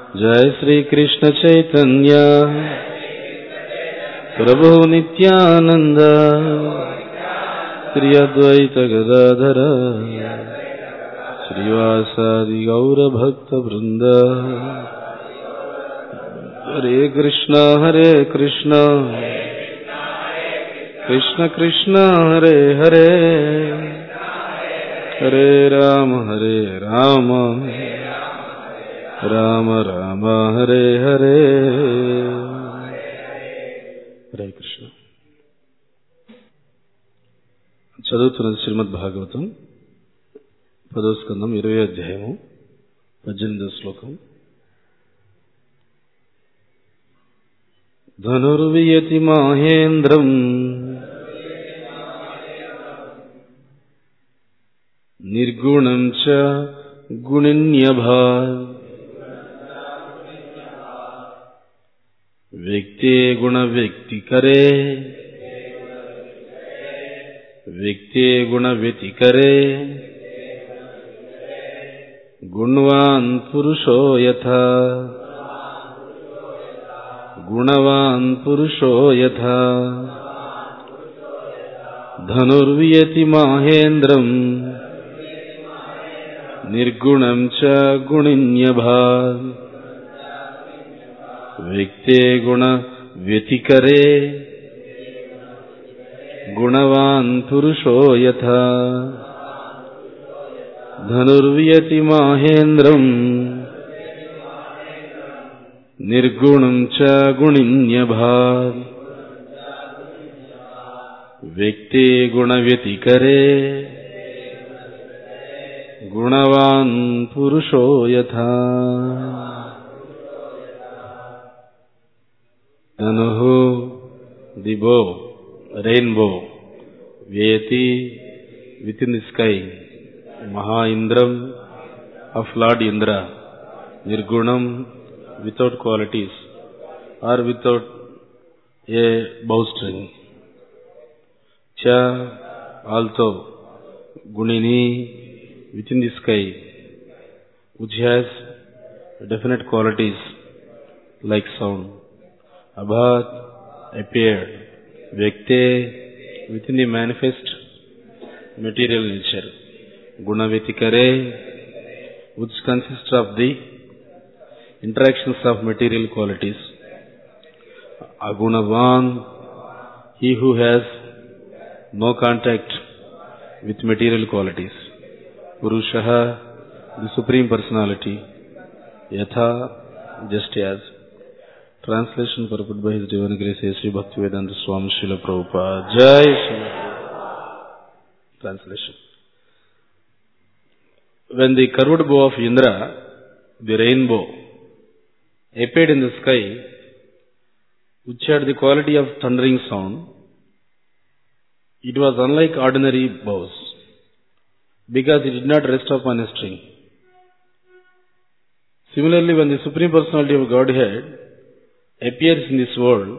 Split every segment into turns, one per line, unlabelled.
जय श्री कृष्ण चैतन्य प्रभु नित्यानंद श्री अद्वैत गदाधर श्रीवासादि गौर भक्त वृंद हरे कृष्ण हरे कृष्ण कृष्ण कृष्ण हरे हरे हरे राम हरे राम రామ రామ హరే హరే హరే కృష్ణ చదువుతున్నది శ్రీమద్ భాగవతం పదో స్కందం ఇరవై అధ్యాయము పద్దెనిమిదో శ్లోకం ధనుర్వియతి మాహేంద్రం నిర్గుణం చ గుణిన్యభా व्यक्ते गुणव्यक्तिकरे व्यक्ते गुणव्यतिकरे गुणवान् पुरुषो यथा गुणवान् पुरुषो यथा धनुर्वियति माहेन्द्रम् निर्गुणम् च गुणिन्यभात् व्यक्ते गुण व्यतिकरे गुणवान् पुरुषो यथा धनुर्वियति माहेन्द्रम् निर्गुणम् च गुणिन्यभात् व्यक्ते गुणव्यतिकरे गुणवान् पुरुषो यथा Anuhu, the bow, rainbow, Vyeti, within the sky, Maha Indram, of Lord Indra, Nirgunam, without qualities, or without a bowstring. Cha, also, Gunini, within the sky, which has definite qualities like sound. Abhat appeared. Vyakte within the manifest material nature. Gunavitikare which consists of the interactions of material qualities. Agunavan he who has no contact with material qualities. Purushaha the supreme personality. Yatha just as Translation purport by His Divine Grace A. Sri Bhaktivedanta Swami Srila Prabhupada. Jai Sri Translation. When the curved bow of Indra, the rainbow, appeared in the sky, which had the quality of thundering sound, it was unlike ordinary bows, because it did not rest upon a string. Similarly, when the Supreme Personality of Godhead appears in this world,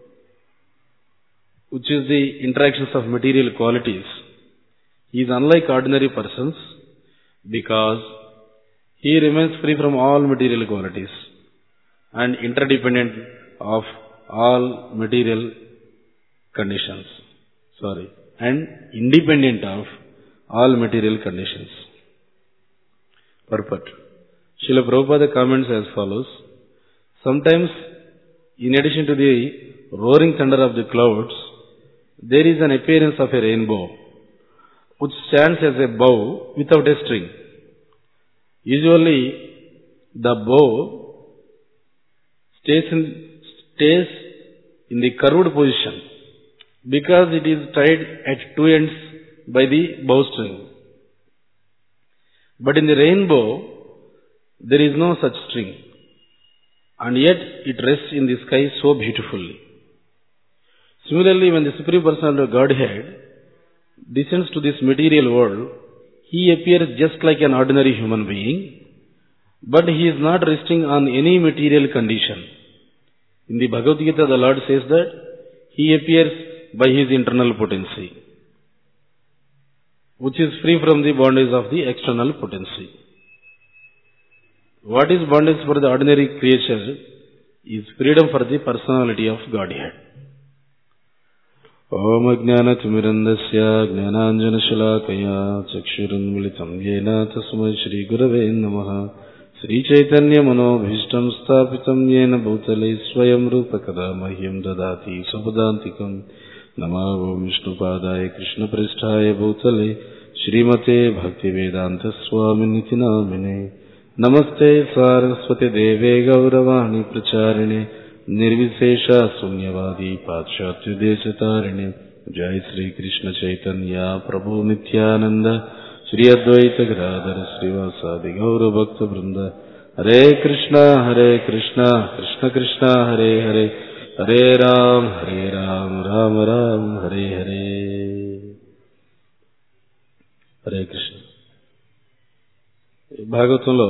which is the interactions of material qualities, he is unlike ordinary persons because he remains free from all material qualities and interdependent of all material conditions. Sorry, and independent of all material conditions. Purport. Srila Prabhupada comments as follows. Sometimes in addition to the roaring thunder of the clouds, there is an appearance of a rainbow, which stands as a bow without a string. Usually, the bow stays in, stays in the curved position because it is tied at two ends by the bowstring. But in the rainbow, there is no such string and yet it rests in the sky so beautifully. Similarly, when the Supreme Personality of Godhead descends to this material world, he appears just like an ordinary human being, but he is not resting on any material condition. In the Bhagavad Gita, the Lord says that he appears by his internal potency, which is free from the bondage of the external potency. What is bondage for the ordinary creature is freedom for the personality of Godhead. ఓం అజ్ఞానతిమిరందస్య జ్ఞానాంజనశలాకయా చక్షురున్మిళితం येन తస్మై శ్రీగురవే నమః శ్రీచైతన్యమనోభీష్టం స్థాపితం येन భూతలే స్వయం రూపకదా మహ్యం దదాతి సుపదాంతికం నమో ఓం విష్ణుపాదాయ కృష్ణప్రేష్ఠాయ భూతలే శ్రీమతే భక్తివేదాంత స్వామినితి నామినే నమస్తే సారస్వతి దేవే గౌరవాణి ప్రచారిణే నిర్విశేష శూన్యవాది పాశ్చాత్య దేశతారిణి జయ శ్రీ కృష్ణ చైతన్య ప్రభు నిత్యానంద శ్రీ అద్వైత గ్రాధర శ్రీవాసాది గౌర భక్త బృంద హరే కృష్ణ హరే కృష్ణ కృష్ణ కృష్ణ హరే హరే హరే రామ్ హరే రామ్ రామ రామ్ హరే హరే హరే కృష్ణ ఈ భాగవతంలో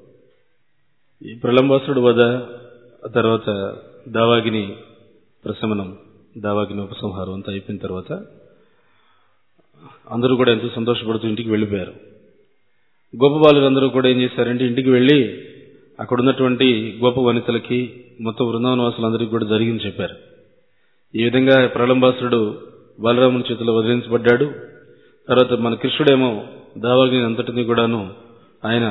ఈ ప్రళంబాసుడు వధ ఆ తర్వాత దావాగిని ప్రశమనం దావాగిని ఉపసంహారం అంతా అయిపోయిన తర్వాత అందరూ కూడా ఎంతో సంతోషపడుతూ ఇంటికి వెళ్ళిపోయారు గొప్ప బాలురందరూ కూడా ఏం చేశారంటే ఇంటికి వెళ్ళి అక్కడ ఉన్నటువంటి గొప్ప వనితలకి మొత్తం బృందావన వాసులందరికీ కూడా జరిగింది చెప్పారు ఈ విధంగా ప్రళంబాసురుడు బలరాముని చేతిలో వదిలించబడ్డాడు తర్వాత మన కృష్ణుడేమో దావాగిని అంతటిని కూడాను ఆయన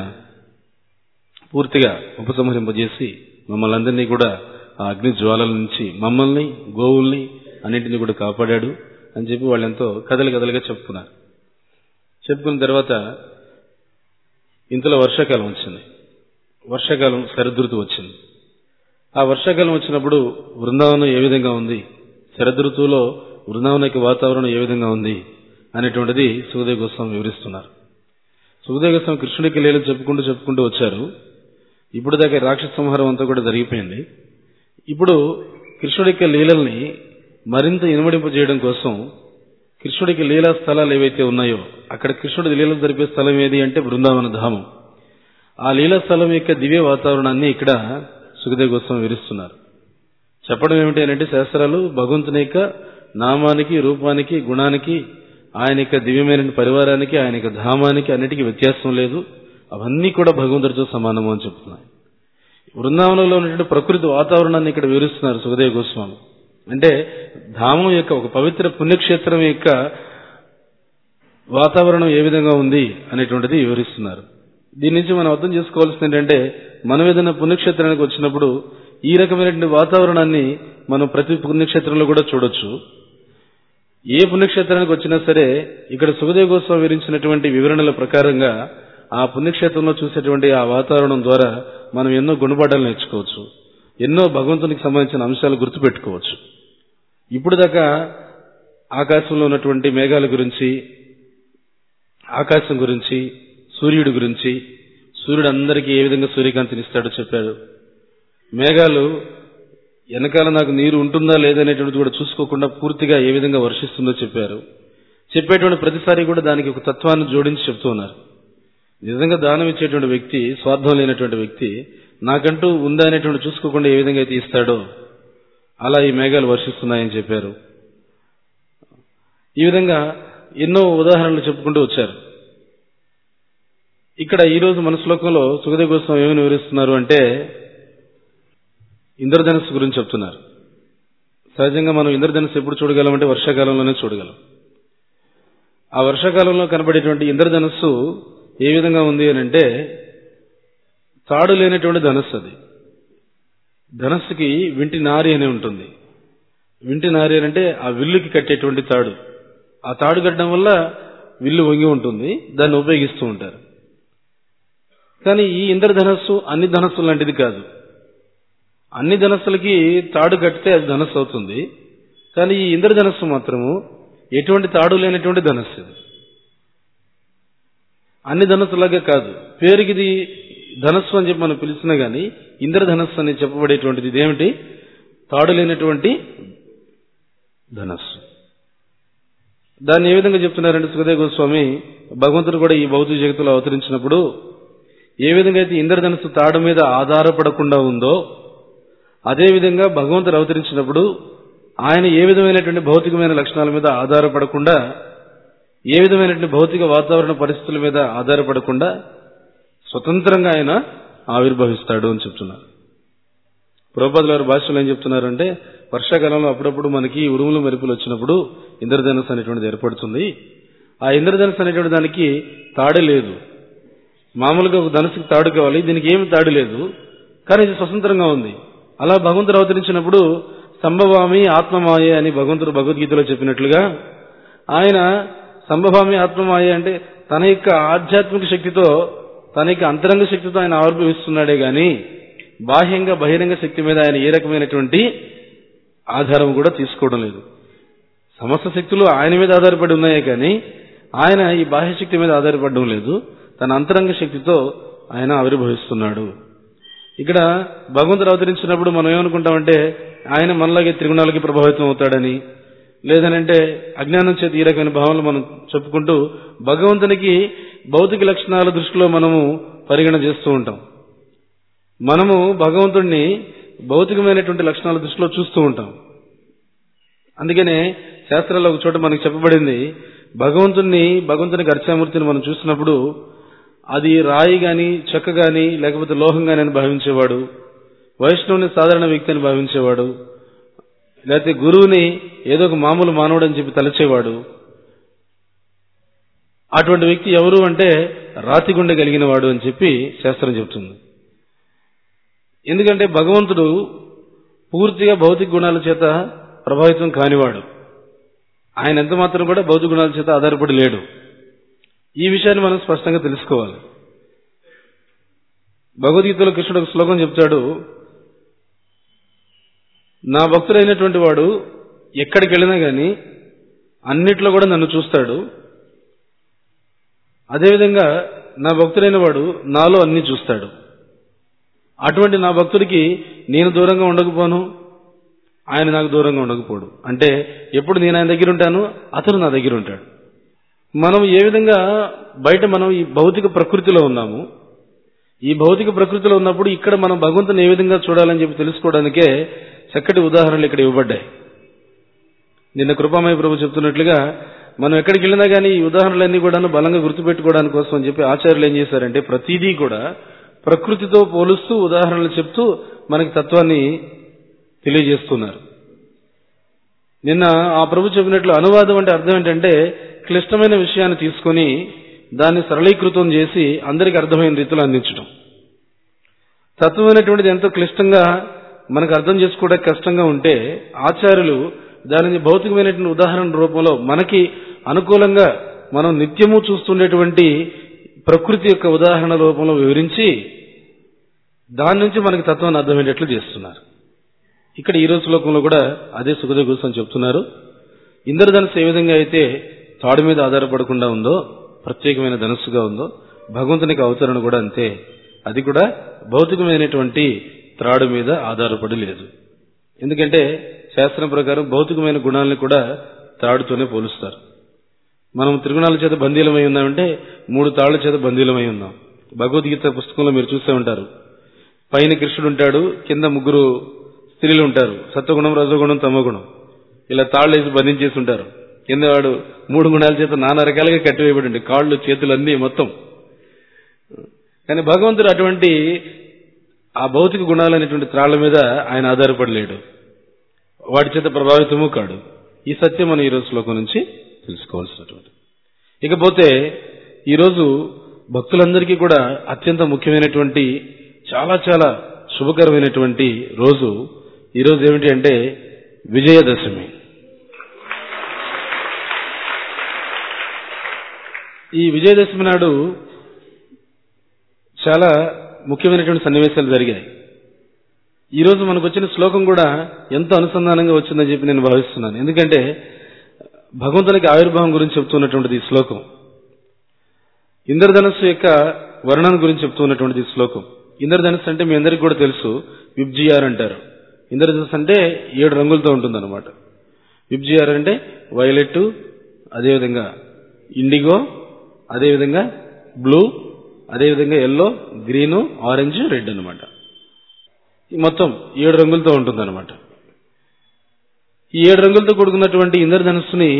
పూర్తిగా ఉపసంహరింపజేసి మమ్మల్ని అందరినీ కూడా ఆ అగ్ని జ్వాలల నుంచి మమ్మల్ని గోవుల్ని అన్నింటినీ కూడా కాపాడాడు అని చెప్పి వాళ్ళు ఎంతో కథలు కథలుగా చెప్పుకున్నారు చెప్పుకున్న తర్వాత ఇంతలో వర్షాకాలం వచ్చింది వర్షాకాలం శరదృతు వచ్చింది ఆ వర్షాకాలం వచ్చినప్పుడు బృందావనం ఏ విధంగా ఉంది శరదృతువులో బృందావన యొక్క వాతావరణం ఏ విధంగా ఉంది అనేటువంటిది సుఖదేవ్ గోస్వామి వివరిస్తున్నారు సుఖదేవ్ గోస్వామి కృష్ణుడికి లీలలు చెప్పుకుంటూ చెప్పుకుంటూ వచ్చారు ఇప్పుడు దాకా రాక్షస సంహారం అంతా కూడా జరిగిపోయింది ఇప్పుడు కృష్ణుడికి లీలల్ని మరింత ఇనుమడింపజేయడం కోసం కృష్ణుడికి లీలా స్థలాలు ఏవైతే ఉన్నాయో అక్కడ కృష్ణుడి లీలలు జరిపే స్థలం ఏది అంటే బృందావన ధామం ఆ లీలా స్థలం యొక్క దివ్య వాతావరణాన్ని ఇక్కడ సుఖదేవ్ గోస్వామి వివరిస్తున్నారు చెప్పడం ఏమిటి అంటే శాస్త్రాలు భగవంతుని యొక్క నామానికి రూపానికి గుణానికి ఆయన యొక్క దివ్యమైన పరివారానికి ఆయన యొక్క ధామానికి అన్నిటికీ వ్యత్యాసం లేదు అవన్నీ కూడా భగవంతుడితో సమానము అని చెప్తున్నాయి బృందావనంలో ఉన్నటువంటి ప్రకృతి వాతావరణాన్ని ఇక్కడ వివరిస్తున్నారు సుఖదేవ్ గోస్వామి అంటే ధామం యొక్క ఒక పవిత్ర పుణ్యక్షేత్రం యొక్క వాతావరణం ఏ విధంగా ఉంది అనేటువంటిది వివరిస్తున్నారు దీని నుంచి మనం అర్థం చేసుకోవాల్సింది ఏంటంటే మనం ఏదైనా పుణ్యక్షేత్రానికి వచ్చినప్పుడు ఈ రకమైనటువంటి వాతావరణాన్ని మనం ప్రతి పుణ్యక్షేత్రంలో కూడా చూడొచ్చు ఏ పుణ్యక్షేత్రానికి వచ్చినా సరే ఇక్కడ సుఖదేవ్ గోస్వామి వివరించినటువంటి వివరణల ప్రకారంగా ఆ పుణ్యక్షేత్రంలో చూసేటువంటి ఆ వాతావరణం ద్వారా మనం ఎన్నో గుణపాఠాలు నేర్చుకోవచ్చు ఎన్నో భగవంతునికి సంబంధించిన అంశాలు గుర్తుపెట్టుకోవచ్చు ఇప్పుడు దాకా ఆకాశంలో ఉన్నటువంటి మేఘాల గురించి ఆకాశం గురించి సూర్యుడి గురించి సూర్యుడు అందరికీ ఏ విధంగా సూర్యకాంతిని ఇస్తాడో చెప్పాడు మేఘాలు వెనకాల నాకు నీరు ఉంటుందా లేదనేటువంటిది కూడా చూసుకోకుండా పూర్తిగా ఏ విధంగా వర్షిస్తుందో చెప్పారు చెప్పేటువంటి ప్రతిసారి కూడా దానికి ఒక తత్వాన్ని జోడించి చెప్తూ ఉన్నారు నిజంగా దానం ఇచ్చేటువంటి వ్యక్తి స్వార్థం లేనటువంటి వ్యక్తి నాకంటూ ఉందా అనేటువంటి చూసుకోకుండా ఏ విధంగా అయితే ఇస్తాడో అలా ఈ మేఘాలు వర్షిస్తున్నాయని చెప్పారు ఈ విధంగా ఎన్నో ఉదాహరణలు చెప్పుకుంటూ వచ్చారు ఇక్కడ ఈ రోజు మన శ్లోకంలో సుఖదేవ్ గోస్వామి ఏమని వివరిస్తున్నారు అంటే ఇంద్రధనస్సు గురించి చెప్తున్నారు సహజంగా మనం ఇంద్రధనస్సు ఎప్పుడు చూడగలమంటే వర్షాకాలంలోనే చూడగలం ఆ వర్షాకాలంలో కనబడేటువంటి ఇంద్రధనస్సు ఏ విధంగా ఉంది అని అంటే తాడు లేనటువంటి ధనస్సు అది ధనస్సుకి వింటి నారి అని ఉంటుంది వింటి నారి అని అంటే ఆ విల్లుకి కట్టేటువంటి తాడు ఆ తాడు కట్టడం వల్ల విల్లు వంగి ఉంటుంది దాన్ని ఉపయోగిస్తూ ఉంటారు కానీ ఈ ఇంద్రధనస్సు అన్ని ధనస్సు లాంటిది కాదు అన్ని ధనస్సులకి తాడు కట్టితే అది ధనస్సు అవుతుంది కానీ ఈ ఇంద్రధనస్సు మాత్రము ఎటువంటి తాడు లేనటువంటి ధనస్సు ఇది అన్ని ధనస్సులాగా కాదు పేరుకి ఇది ధనస్సు అని చెప్పి మనం పిలిచినా గానీ ఇంద్రధనస్సు అని చెప్పబడేటువంటిది ఇదేమిటి తాడు లేనటువంటి ధనస్సు దాన్ని ఏ విధంగా చెప్తున్నారంటే సుఖదేవ్ గోస్వామి భగవంతుడు కూడా ఈ భౌతిక జగత్తులో అవతరించినప్పుడు ఏ విధంగా అయితే ఇంద్రధనస్సు తాడు మీద ఆధారపడకుండా ఉందో అదే విధంగా భగవంతుడు అవతరించినప్పుడు ఆయన ఏ విధమైనటువంటి భౌతికమైన లక్షణాల మీద ఆధారపడకుండా ఏ విధమైనటువంటి భౌతిక వాతావరణ పరిస్థితుల మీద ఆధారపడకుండా స్వతంత్రంగా ఆయన ఆవిర్భవిస్తాడు అని చెప్తున్నారు ప్రభుపాదుల వారి భాషలో ఏం చెప్తున్నారంటే వర్షాకాలంలో అప్పుడప్పుడు మనకి ఉరుములు మెరుపులు వచ్చినప్పుడు ఇంద్రధనుస్సు అనేటువంటిది ఏర్పడుతుంది ఆ ఇంద్రధనుస్సు అనేటువంటి దానికి తాడే లేదు మామూలుగా ఒక ధనుసుకి తాడు కావాలి దీనికి ఏమి తాడు లేదు కానీ ఇది స్వతంత్రంగా ఉంది అలా భగవంతుడు అవతరించినప్పుడు సంభవామి ఆత్మమాయే అని భగవంతుడు భగవద్గీతలో చెప్పినట్లుగా ఆయన సంభవామి ఆత్మమాయే అంటే తన యొక్క ఆధ్యాత్మిక శక్తితో తన యొక్క అంతరంగ శక్తితో ఆయన ఆవిర్భవిస్తున్నాడే గాని బాహ్యంగా బహిరంగ శక్తి మీద ఆయన ఏ రకమైనటువంటి ఆధారం కూడా తీసుకోవడం లేదు సమస్త శక్తులు ఆయన మీద ఆధారపడి ఉన్నాయే కానీ ఆయన ఈ బాహ్య శక్తి మీద ఆధారపడడం లేదు తన అంతరంగ శక్తితో ఆయన ఆవిర్భవిస్తున్నాడు ఇక్కడ భగవంతుడు అవతరించినప్పుడు మనం ఏమనుకుంటామంటే ఆయన మనలాగే త్రిగుణాలకి ప్రభావితం అవుతాడని లేదనంటే అజ్ఞానం చేత ఈ రకమైన భావనలు మనం చెప్పుకుంటూ భగవంతునికి భౌతిక లక్షణాల దృష్టిలో మనము పరిగణ చేస్తూ ఉంటాం మనము భగవంతుడిని భౌతికమైనటువంటి లక్షణాల దృష్టిలో చూస్తూ ఉంటాం అందుకనే శాస్త్రాల్లో ఒక చోట మనకి చెప్పబడింది భగవంతుణ్ణి భగవంతునికి అర్చామూర్తిని మనం చూసినప్పుడు అది రాయి గాని చెక్క గాని లేకపోతే లోహం గాని అని భావించేవాడు వైష్ణవుని సాధారణ వ్యక్తి అని భావించేవాడు లేకపోతే గురువుని ఏదో ఒక మామూలు మానవుడు అని చెప్పి తలచేవాడు అటువంటి వ్యక్తి ఎవరు అంటే రాతి గుండె కలిగిన వాడు అని చెప్పి శాస్త్రం చెబుతుంది ఎందుకంటే భగవంతుడు పూర్తిగా భౌతిక గుణాల చేత ప్రభావితం కానివాడు ఆయన ఎంత మాత్రం కూడా భౌతిక గుణాల చేత ఆధారపడి లేడు ఈ విషయాన్ని మనం స్పష్టంగా తెలుసుకోవాలి భగవద్గీతలో కృష్ణుడు ఒక శ్లోకం చెప్తాడు నా భక్తుడైనటువంటి వాడు ఎక్కడికి వెళ్ళినా గాని అన్నిట్లో కూడా నన్ను చూస్తాడు అదేవిధంగా నా భక్తుడైన వాడు నాలో అన్ని చూస్తాడు అటువంటి నా భక్తుడికి నేను దూరంగా ఉండకపోను ఆయన నాకు దూరంగా ఉండకపోడు అంటే ఎప్పుడు నేను ఆయన దగ్గర ఉంటాను అతను నా దగ్గర ఉంటాడు మనం ఏ విధంగా బయట మనం ఈ భౌతిక ప్రకృతిలో ఉన్నాము ఈ భౌతిక ప్రకృతిలో ఉన్నప్పుడు ఇక్కడ మనం భగవంతుని ఏ విధంగా చూడాలని చెప్పి తెలుసుకోవడానికే చక్కటి ఉదాహరణలు ఇక్కడ ఇవ్వబడ్డాయి నిన్న కృపామయ ప్రభు చెప్తున్నట్లుగా మనం ఎక్కడికి వెళ్ళినా కానీ ఈ ఉదాహరణలన్నీ కూడా బలంగా గుర్తుపెట్టుకోవడానికి కోసం అని చెప్పి ఆచార్యులు ఏం చేశారంటే ప్రతిదీ కూడా ప్రకృతితో పోలుస్తూ ఉదాహరణలు చెప్తూ మనకి తత్వాన్ని తెలియజేస్తున్నారు నిన్న ఆ ప్రభు చెప్పినట్లు అనువాదం అంటే అర్థం ఏంటంటే క్లిష్టమైన విషయాన్ని తీసుకొని దాన్ని సరళీకృతం చేసి అందరికి అర్థమైన రీతిలో అందించడం తత్వమైనటువంటిది ఎంతో క్లిష్టంగా మనకు అర్థం చేసుకోవడానికి కష్టంగా ఉంటే ఆచార్యులు దానిని భౌతికమైనటువంటి ఉదాహరణ రూపంలో మనకి అనుకూలంగా మనం నిత్యము చూస్తుండేటువంటి ప్రకృతి యొక్క ఉదాహరణ రూపంలో వివరించి దాని నుంచి మనకి తత్వాన్ని అర్థమయ్యేటట్లు చేస్తున్నారు ఇక్కడ ఈ రోజు శ్లోకంలో కూడా అదే సుఖద కూర్చొని చెప్తున్నారు ఇంద్రధనుసు ఏ విధంగా అయితే తాడు మీద ఆధారపడకుండా ఉందో ప్రత్యేకమైన ధనుస్సుగా ఉందో భగవంతునికి అవతరణ కూడా అంతే అది కూడా భౌతికమైనటువంటి త్రాడు మీద ఆధారపడి లేదు ఎందుకంటే శాస్త్రం ప్రకారం భౌతికమైన గుణాలను కూడా త్రాడుతోనే పోలుస్తారు మనం త్రిగుణాల చేత బందీలమై ఉన్నామంటే మూడు తాళ్ల చేత బందీలమై ఉన్నాం భగవద్గీత పుస్తకంలో మీరు చూసే ఉంటారు పైన కృష్ణుడు ఉంటాడు కింద ముగ్గురు స్త్రీలు ఉంటారు సత్వగుణం రజోగుణం తమగుణం ఇలా తాళ్ళు వేసి బంధించేసి ఉంటారు కింద వాడు మూడు గుణాల చేత నానా రకాలుగా కట్టివేయబడి కాళ్ళు చేతులు అన్నీ మొత్తం కానీ భగవంతుడు అటువంటి ఆ భౌతిక గుణాలనేటువంటి త్రాళ్ల మీద ఆయన ఆధారపడలేడు వాటి చేత ప్రభావితము కాడు ఈ సత్యం మనం ఈరోజు శ్లోకం నుంచి తెలుసుకోవాల్సినటువంటి ఇకపోతే ఈరోజు భక్తులందరికీ కూడా అత్యంత ముఖ్యమైనటువంటి చాలా చాలా శుభకరమైనటువంటి రోజు ఈరోజు ఏమిటి అంటే విజయదశమి ఈ విజయదశమి నాడు చాలా ముఖ్యమైనటువంటి సన్నివేశాలు జరిగాయి ఈ రోజు మనకు వచ్చిన శ్లోకం కూడా ఎంతో అనుసంధానంగా వచ్చిందని చెప్పి నేను భావిస్తున్నాను ఎందుకంటే భగవంతునికి ఆవిర్భావం గురించి చెప్తున్నటువంటిది ఈ శ్లోకం ఇంద్రధనస్సు యొక్క వర్ణన గురించి చెప్తున్నటువంటిది ఈ శ్లోకం ఇంద్రధనస్సు అంటే మీ అందరికీ కూడా తెలుసు విబ్జిఆర్ అంటారు ఇంద్రధనస్సు అంటే ఏడు రంగులతో ఉంటుందన్నమాట విబ్జిఆర్ అంటే వైలెట్ అదేవిధంగా ఇండిగో అదేవిధంగా బ్లూ అదేవిధంగా ఎల్లో గ్రీను ఆరెంజ్ రెడ్ అనమాట మొత్తం ఏడు రంగులతో ఉంటుందన్నమాట ఈ ఏడు రంగులతో కూడుకున్నటువంటి ఇంద్రధనుస్సుని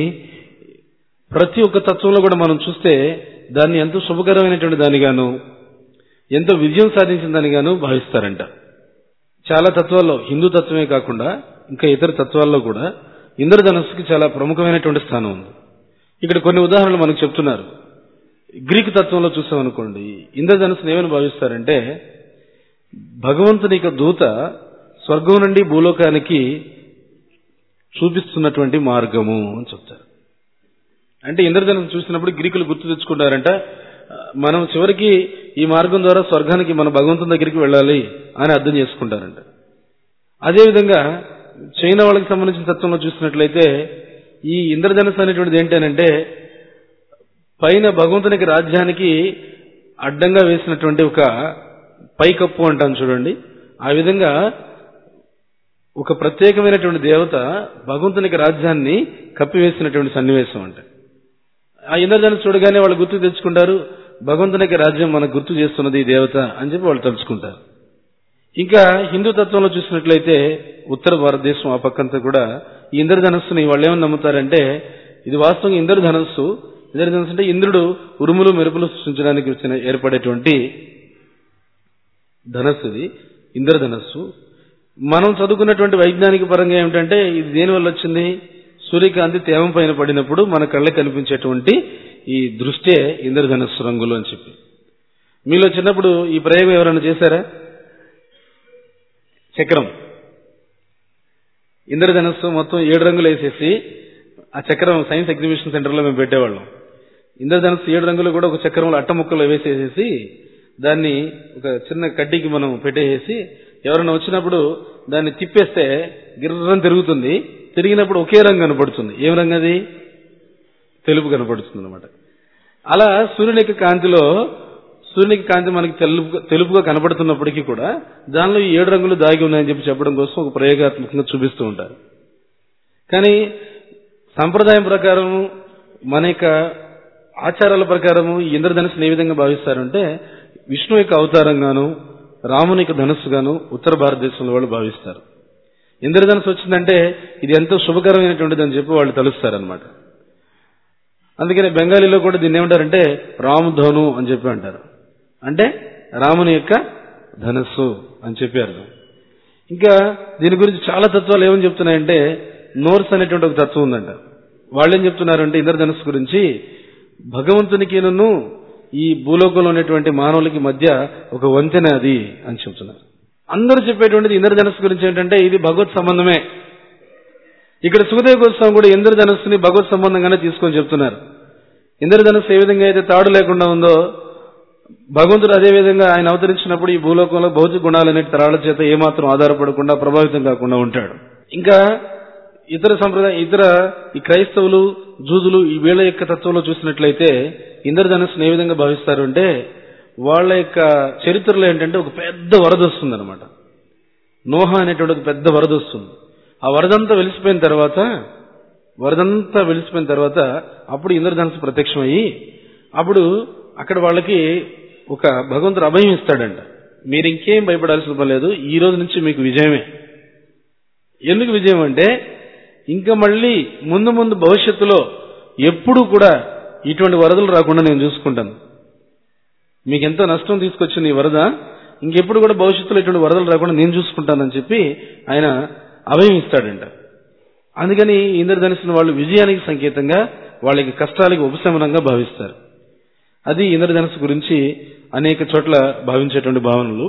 ప్రతి ఒక్క తత్వంలో కూడా మనం చూస్తే దాన్ని ఎంతో శుభకరమైనటువంటి దానిగాను ఎంతో విజయం సాధించిందని గాను భావిస్తారంట చాలా తత్వాల్లో హిందూ తత్వమే కాకుండా ఇంకా ఇతర తత్వాల్లో కూడా ఇంద్రధనస్సుకి చాలా ప్రముఖమైనటువంటి స్థానం ఉంది ఇక్కడ కొన్ని ఉదాహరణలు మనకు చెప్తున్నారు గ్రీకు తత్వంలో చూసామనుకోండి ఇంద్రధనుసుని ఏమని భావిస్తారంటే భగవంతుని యొక్క దూత స్వర్గం నుండి భూలోకానికి చూపిస్తున్నటువంటి మార్గము అని చెప్తారు అంటే ఇంద్రధనుసు చూసినప్పుడు గ్రీకులు గుర్తు తెచ్చుకుంటారంట మనం చివరికి ఈ మార్గం ద్వారా స్వర్గానికి మన భగవంతుని దగ్గరికి వెళ్ళాలి అని అర్థం చేసుకుంటారంట అదేవిధంగా చైనా వాళ్ళకి సంబంధించిన తత్వంలో చూసినట్లయితే ఈ ఇంద్రధనుసు అనేటువంటిది ఏంటంటే పైన భగవంతునికి రాజ్యానికి అడ్డంగా వేసినటువంటి ఒక పైకప్పు అంటాం చూడండి ఆ విధంగా ఒక ప్రత్యేకమైనటువంటి దేవత భగవంతునికి రాజ్యాన్ని కప్పివేసినటువంటి సన్నివేశం అంటే ఆ ఇంద్రధనుసు చూడగానే వాళ్ళు గుర్తు తెచ్చుకుంటారు భగవంతునికి రాజ్యం మనకు గుర్తు చేస్తున్నది ఈ దేవత అని చెప్పి వాళ్ళు తలుచుకుంటారు ఇంకా హిందూ తత్వంలో చూసినట్లయితే ఉత్తర భారతదేశం ఆ పక్కంతా కూడా ఈ ఇంద్రధనస్సుని వాళ్ళు ఏమని నమ్ముతారంటే ఇది వాస్తవంగా ఇంద్రధనస్సు ఇంద్రధనస్సు అంటే ఇంద్రుడు ఉరుములు మెరుపులు సృష్టించడానికి వచ్చిన ఏర్పడేటువంటి ధనస్సు ఇది ఇంద్రధనస్సు మనం చదువుకున్నటువంటి వైజ్ఞానిక పరంగా ఏమిటంటే ఇది దేని వల్ల వచ్చింది సూర్యకాంతి తేమ పైన పడినప్పుడు మన కళ్ళకి కనిపించేటువంటి ఈ దృష్టే ఇంద్రధనస్సు రంగులు అని చెప్పి మీలో చిన్నప్పుడు ఈ ప్రయోగం ఎవరైనా చేశారా చక్రం ఇంద్రధనస్సు మొత్తం ఏడు రంగులు వేసేసి ఆ చక్రం సైన్స్ ఎగ్జిబిషన్ సెంటర్లో మేము పెట్టేవాళ్ళం ఇంద్రధనస్సు ఏడు రంగులు కూడా ఒక చక్రంలో అట్ట ముక్కలు వేసేసేసి దాన్ని ఒక చిన్న కడ్డీకి మనం పెట్టేసేసి ఎవరైనా వచ్చినప్పుడు దాన్ని తిప్పేస్తే గిర్రం తిరుగుతుంది తిరిగినప్పుడు ఒకే రంగు కనపడుతుంది ఏం రంగు అది తెలుపు కనపడుతుంది అనమాట అలా సూర్యుని యొక్క కాంతిలో సూర్యునికి కాంతి మనకి తెలుపు తెలుపుగా కనపడుతున్నప్పటికీ కూడా దానిలో ఈ ఏడు రంగులు దాగి ఉన్నాయని చెప్పి చెప్పడం కోసం ఒక ప్రయోగాత్మకంగా చూపిస్తూ ఉంటారు కానీ సంప్రదాయం ప్రకారం మన యొక్క ఆచారాల ప్రకారము ఈ ఇంద్రధనుసుని ఏ విధంగా భావిస్తారంటే విష్ణు యొక్క అవతారంగాను రాముని యొక్క ధనుస్సుగాను ఉత్తర భారతదేశంలో వాళ్ళు భావిస్తారు ఇంద్రధనుసు వచ్చిందంటే ఇది ఎంతో శుభకరమైనటువంటిది అని చెప్పి వాళ్ళు తలుస్తారనమాట అందుకని బెంగాలీలో కూడా దీన్ని ఏమంటారంటే రామధను అని చెప్పి అంటారు అంటే రాముని యొక్క ధనస్సు అని చెప్పి అర్థం ఇంకా దీని గురించి చాలా తత్వాలు ఏమని చెప్తున్నాయంటే నోర్స్ అనేటువంటి ఒక తత్వం ఉందంట వాళ్ళు ఏం చెప్తున్నారంటే ఇంద్రధనుస్సు గురించి భగవంతునికిను ఈ భూలోకంలో ఉన్నటువంటి మానవులకి మధ్య ఒక వంతెన అది అని చెప్తున్నారు అందరూ చెప్పేటువంటిది ఇంద్రధనుస్సు గురించి ఏంటంటే ఇది భగవత్ సంబంధమే ఇక్కడ సుఖదేవ గోస్వామి కూడా ఇంద్రధనుస్సుని భగవత్ సంబంధంగానే తీసుకొని చెప్తున్నారు ఇంద్రధనుస్సు ఏ విధంగా అయితే తాడు లేకుండా ఉందో భగవంతుడు అదే విధంగా ఆయన అవతరించినప్పుడు ఈ భూలోకంలో భౌతిక గుణాలనే తరాల చేత ఏమాత్రం ఆధారపడకుండా ప్రభావితం కాకుండా ఉంటాడు ఇంకా ఇతర సంప్రదాయ ఇతర ఈ క్రైస్తవులు జూదులు ఈ వీళ్ళ యొక్క తత్వంలో చూసినట్లయితే ఇంద్రధనుస్సుని ఏ విధంగా భావిస్తారు అంటే వాళ్ళ యొక్క చరిత్రలో ఏంటంటే ఒక పెద్ద వరద వస్తుంది అనమాట నోహ అనేటువంటి ఒక పెద్ద వరద వస్తుంది ఆ వరదంతా వెలిసిపోయిన తర్వాత వరదంతా వెలిసిపోయిన తర్వాత అప్పుడు ఇంద్రధనుసు ప్రత్యక్షమయ్యి అప్పుడు అక్కడ వాళ్ళకి ఒక భగవంతుడు అభయం ఇస్తాడంట మీరు ఇంకేం భయపడాల్సిన పని లేదు ఈ రోజు నుంచి మీకు విజయమే ఎందుకు విజయం అంటే ఇంకా మళ్ళీ ముందు ముందు భవిష్యత్తులో ఎప్పుడూ కూడా ఇటువంటి వరదలు రాకుండా నేను చూసుకుంటాను మీకు ఎంతో నష్టం తీసుకొచ్చిన ఈ వరద ఇంకెప్పుడు కూడా భవిష్యత్తులో ఇటువంటి వరదలు రాకుండా నేను చూసుకుంటానని చెప్పి ఆయన అభయం ఇస్తాడంట అందుకని ఇంద్రధనుసుని వాళ్ళు విజయానికి సంకేతంగా వాళ్ళకి కష్టాలకి ఉపశమనంగా భావిస్తారు అది ఇంద్రధనుసు గురించి అనేక చోట్ల భావించేటువంటి భావనలు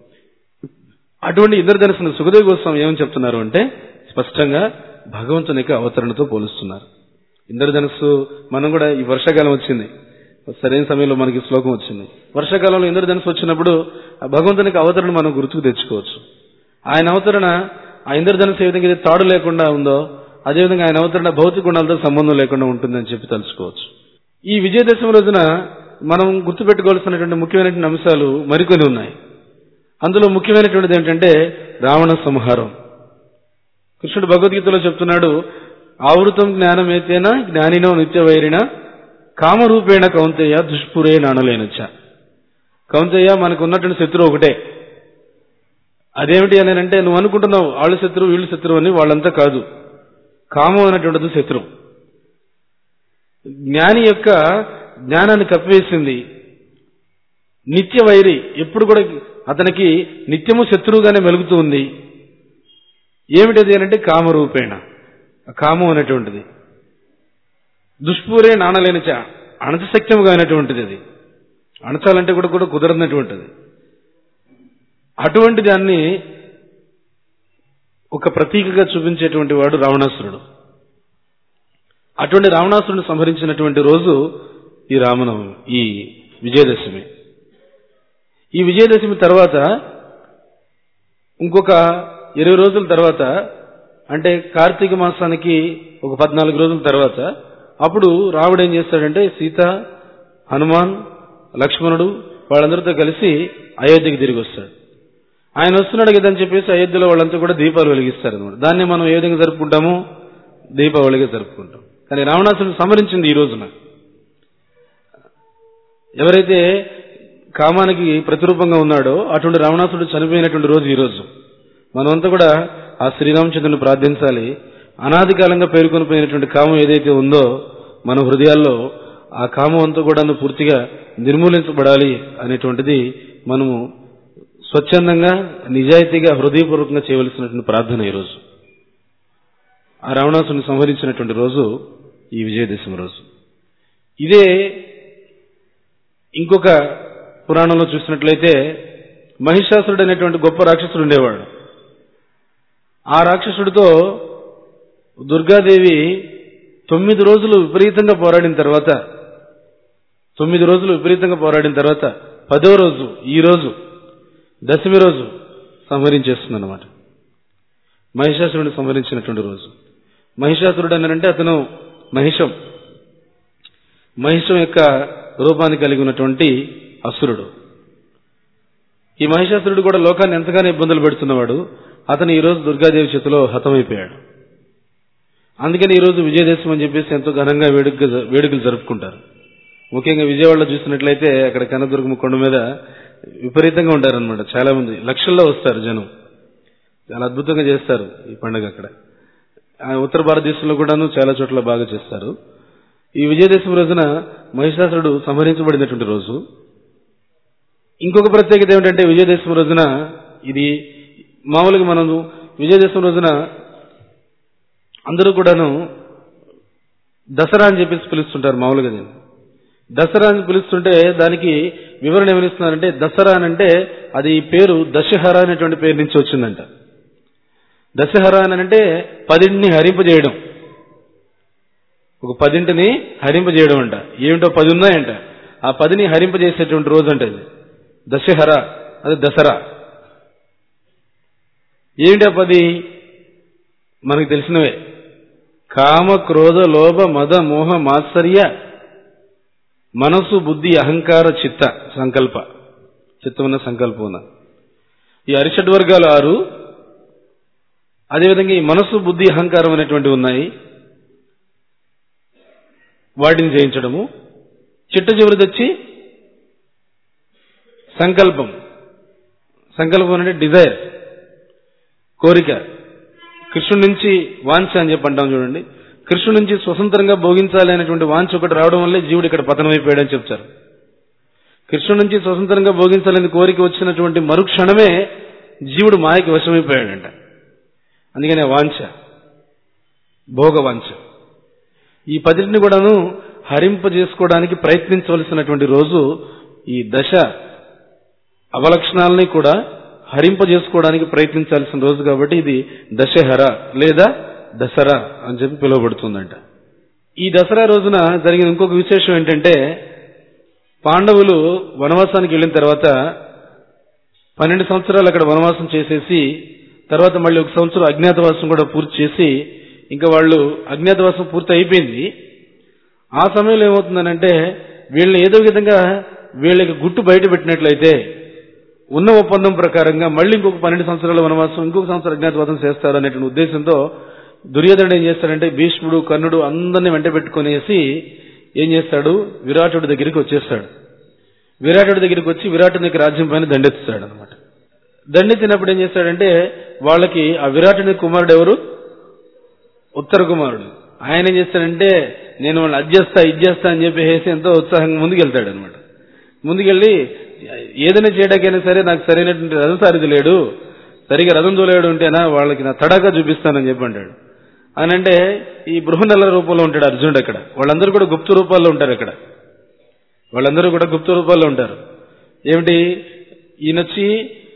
అటువంటి ఇంద్రధనుసును సుఖదేవ గోస్వామి ఏమని చెప్తున్నారు అంటే స్పష్టంగా భగవంతుని యొక్క అవతరణతో పోలుస్తున్నారు ఇంద్రధనుస్సు మనం కూడా ఈ వర్షాకాలం వచ్చింది సరైన సమయంలో మనకి శ్లోకం వచ్చింది వర్షాకాలంలో ఇంద్రధనుసు వచ్చినప్పుడు ఆ భగవంతునికి అవతరణ మనం గుర్తుకు తెచ్చుకోవచ్చు ఆయన అవతరణ ఆ ఇంద్రధనుసు ఏ విధంగా అయితే తాడు లేకుండా ఉందో అదేవిధంగా ఆయన అవతరణ భౌతిక గుణాలతో సంబంధం లేకుండా ఉంటుందని చెప్పి తలుచుకోవచ్చు ఈ విజయదశమి రోజున మనం గుర్తుపెట్టుకోవాల్సినటువంటి ముఖ్యమైనటువంటి అంశాలు మరికొన్ని ఉన్నాయి అందులో ముఖ్యమైనటువంటిది ఏంటంటే రావణ సంహారం కృష్ణుడు భగవద్గీతలో చెప్తున్నాడు ఆవృతం జ్ఞానమేతేనా జ్ఞానినో నిత్యవైరిన కామరూపేణ కౌంతేయ దుష్పురే నానలేనొచ్చ కౌంతేయ మనకు ఉన్నటువంటి శత్రువు ఒకటే అదేమిటి అని అంటే నువ్వు అనుకుంటున్నావు వాళ్ళు శత్రువు వీళ్ళు శత్రువు అని వాళ్ళంతా కాదు కామం అనేటువంటిది శత్రువు జ్ఞాని యొక్క జ్ఞానాన్ని కప్పివేసింది నిత్య వైరి ఎప్పుడు కూడా అతనికి నిత్యము శత్రువుగానే మెలుగుతూ ఉంది ఏమిటది అంటే కామరూపేణ ఆ కామం అనేటువంటిది దుష్పూరే నాణలేనిచ అణచశక్యముగా అయినటువంటిది అది అణచాలంటే కూడా కూడా కుదరనటువంటిది అటువంటి దాన్ని ఒక ప్రతీకగా చూపించేటువంటి వాడు రావణాసురుడు అటువంటి రావణాసురుని సంహరించినటువంటి రోజు ఈ రామనవమి ఈ విజయదశమి ఈ విజయదశమి తర్వాత ఇంకొక ఇరవై రోజుల తర్వాత అంటే కార్తీక మాసానికి ఒక పద్నాలుగు రోజుల తర్వాత అప్పుడు రాముడు ఏం చేస్తాడంటే సీత హనుమాన్ లక్ష్మణుడు వాళ్ళందరితో కలిసి అయోధ్యకి తిరిగి వస్తాడు ఆయన వస్తున్నాడు కదా అని చెప్పేసి అయోధ్యలో వాళ్ళంతా కూడా దీపాలు వెలిగిస్తారు అనమాట దాన్ని మనం ఏ విధంగా జరుపుకుంటాము దీపావళిగా జరుపుకుంటాం కానీ రావణాసురుడు సంహరించింది ఈ రోజున ఎవరైతే కామానికి ప్రతిరూపంగా ఉన్నాడో అటువంటి రావణాసుడు చనిపోయినటువంటి రోజు ఈ రోజు మనమంతా కూడా ఆ శ్రీరామచంద్రుని ప్రార్థించాలి అనాది కాలంగా పేర్కొని పోయినటువంటి కామం ఏదైతే ఉందో మన హృదయాల్లో ఆ కామం అంతా కూడా పూర్తిగా నిర్మూలించబడాలి అనేటువంటిది మనము స్వచ్ఛందంగా నిజాయితీగా హృదయపూర్వకంగా చేయవలసినటువంటి ప్రార్థన ఈరోజు ఆ రావణాసుని సంహరించినటువంటి రోజు ఈ విజయదశమి రోజు ఇదే ఇంకొక పురాణంలో చూసినట్లయితే మహిషాసురుడు అనేటువంటి గొప్ప రాక్షసుడు ఉండేవాడు ఆ రాక్షసుడితో దుర్గాదేవి తొమ్మిది రోజులు విపరీతంగా పోరాడిన తర్వాత తొమ్మిది రోజులు విపరీతంగా పోరాడిన తర్వాత పదో రోజు ఈ రోజు దశమి రోజు సంహరించేస్తుంది అనమాట మహిషాసురుడిని సంహరించినటువంటి రోజు మహిషాసురుడు అన్నారంటే అతను మహిషం మహిషం యొక్క రూపాన్ని కలిగి ఉన్నటువంటి అసురుడు ఈ మహిషాసురుడు కూడా లోకాన్ని ఎంతగానో ఇబ్బందులు పెడుతున్నవాడు అతను ఈ రోజు దుర్గాదేవి చేతిలో హతమైపోయాడు అందుకని ఈ రోజు విజయదశమి అని చెప్పేసి ఎంతో ఘనంగా వేడుక వేడుకలు జరుపుకుంటారు ముఖ్యంగా విజయవాడలో చూసినట్లయితే అక్కడ కనదుర్గమ్మ కొండ మీద విపరీతంగా ఉంటారనమాట చాలా మంది లక్షల్లో వస్తారు జనం చాలా అద్భుతంగా చేస్తారు ఈ పండుగ అక్కడ ఆ ఉత్తర భారతదేశంలో కూడాను చాలా చోట్ల బాగా చేస్తారు ఈ విజయదశమి రోజున మహిషాసురుడు సంహరించబడినటువంటి రోజు ఇంకొక ప్రత్యేకత ఏమిటంటే విజయదశమి రోజున ఇది మామూలుగా మనం విజయదశమి రోజున అందరూ కూడాను దసరా అని చెప్పేసి పిలుస్తుంటారు మామూలుగా దీన్ని దసరా అని పిలుస్తుంటే దానికి వివరణ ఏమనిస్తున్నారంటే దసరా అని అంటే అది పేరు దశహర అనేటువంటి పేరు నుంచి వచ్చిందంట దశహర అని అంటే పదింటిని హరింపజేయడం ఒక పదింటిని హరింపజేయడం అంట ఏమిటో పది ఉన్నాయంట ఆ పదిని హరింపజేసేటువంటి రోజు అంటే అది దశహర అది దసరా ఏమిటి ఆ పది మనకు తెలిసినవే కామ క్రోధ లోభ మద మోహ మాత్సర్య మనసు బుద్ధి అహంకార చిత్త సంకల్ప చిత్తమున్న సంకల్పమున్న ఈ అరిషడ్ వర్గాలు ఆరు అదేవిధంగా ఈ మనసు బుద్ధి అహంకారం అనేటువంటివి ఉన్నాయి వాటిని జయించడము చిట్ట చివరిది వచ్చి సంకల్పం సంకల్పం అంటే డిజైర్ కోరిక కృష్ణుడి నుంచి వాంఛ అని చెప్పి అంటాం చూడండి కృష్ణుడి నుంచి స్వతంత్రంగా భోగించాలి అనేటువంటి వాంఛ ఒకటి రావడం వల్లే జీవుడు ఇక్కడ పతనమైపోయాడని చెప్తారు కృష్ణుడి నుంచి స్వతంత్రంగా భోగించాలని కోరిక వచ్చినటువంటి మరుక్షణమే జీవుడు మాయకి వశమైపోయాడంట అందుకనే వాంఛ భోగ వాంఛ ఈ పదిటిని కూడాను హరింపజేసుకోవడానికి ప్రయత్నించవలసినటువంటి రోజు ఈ దశ అవలక్షణాలని కూడా హరింపజేసుకోవడానికి ప్రయత్నించాల్సిన రోజు కాబట్టి ఇది దశహర లేదా దసరా అని చెప్పి పిలువబడుతుందంట ఈ దసరా రోజున జరిగిన ఇంకొక విశేషం ఏంటంటే పాండవులు వనవాసానికి వెళ్ళిన తర్వాత పన్నెండు సంవత్సరాలు అక్కడ వనవాసం చేసేసి తర్వాత మళ్ళీ ఒక సంవత్సరం అజ్ఞాతవాసం కూడా పూర్తి చేసి ఇంకా వాళ్ళు అజ్ఞాతవాసం పూర్తి అయిపోయింది ఆ సమయంలో ఏమవుతుందనంటే వీళ్ళని ఏదో విధంగా వీళ్ళకి గుట్టు బయట పెట్టినట్లయితే ఉన్న ఒప్పందం ప్రకారంగా మళ్ళీ ఇంకొక పన్నెండు సంవత్సరాల వనవాసం ఇంకొక సంవత్సరం అజ్ఞాతవాసం చేస్తారు అనేటువంటి ఉద్దేశంతో దుర్యోధనుడు ఏం చేస్తాడంటే భీష్ముడు కర్ణుడు అందరిని వెంట పెట్టుకునేసి ఏం చేస్తాడు విరాటుడి దగ్గరికి వచ్చేస్తాడు విరాటుడి దగ్గరికి వచ్చి విరాటుని యొక్క రాజ్యం పైన దండెత్తుతాడు అనమాట దండెత్తినప్పుడు ఏం చేస్తాడంటే వాళ్ళకి ఆ విరాటుని కుమారుడు ఎవరు ఉత్తర కుమారుడు ఆయన ఏం చేస్తాడంటే నేను వాళ్ళు అది చేస్తా ఇది చేస్తా అని చెప్పేసి ఎంతో ఉత్సాహంగా ముందుకెళ్తాడు అనమాట ముందుకెళ్ళి ఏదైనా చేయడానికైనా సరే నాకు సరైనటువంటి రథసారిది లేడు సరిగా రథం తోలేడు ఉంటేనా వాళ్ళకి నా తడాగా చూపిస్తానని చెప్పి అంటాడు అని అంటే ఈ బృహనల రూపంలో ఉంటాడు అర్జునుడు అక్కడ వాళ్ళందరూ కూడా గుప్త రూపాల్లో ఉంటారు అక్కడ వాళ్ళందరూ కూడా గుప్త రూపాల్లో ఉంటారు ఏమిటి ఈయనొచ్చి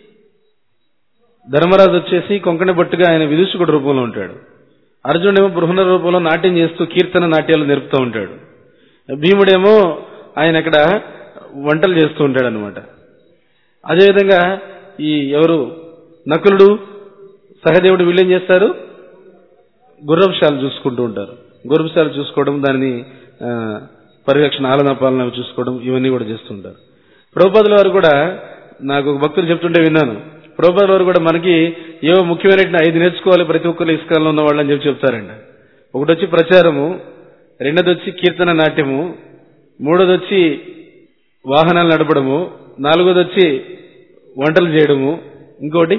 ధర్మరాజు వచ్చేసి కొంకణ బట్టుగా ఆయన విదూషకుడు రూపంలో ఉంటాడు అర్జునుడేమో బృహణ రూపంలో నాట్యం చేస్తూ కీర్తన నాట్యాలు నేర్పుతూ ఉంటాడు భీముడేమో ఆయన అక్కడ వంటలు చేస్తూ ఉంటాడు అనమాట అదేవిధంగా ఈ ఎవరు నకులుడు సహదేవుడు వీళ్ళేం చేస్తారు గుర్రపుశాలు చూసుకుంటూ ఉంటారు గుర్రపుశాలు చూసుకోవడం దానిని ఆ, పరిరక్షణ ఆలన పాలన చూసుకోవడం ఇవన్నీ కూడా చేస్తుంటారు ప్రభుపాదుల వారు కూడా నాకు ఒక భక్తులు చెప్తుంటే విన్నాను ప్రభుపాదుల వారు కూడా మనకి ఏవో ముఖ్యమైన ఐదు నేర్చుకోవాలి ప్రతి ఒక్కరు ఇసుకాలంలో ఉన్న వాళ్ళని చెప్పి చెప్తారండి ఒకటి వచ్చి ప్రచారము రెండోది వచ్చి కీర్తన నాట్యము మూడోది వచ్చి వాహనాలు నడపడము నాలుగోది వచ్చి వంటలు చేయడము ఇంకోటి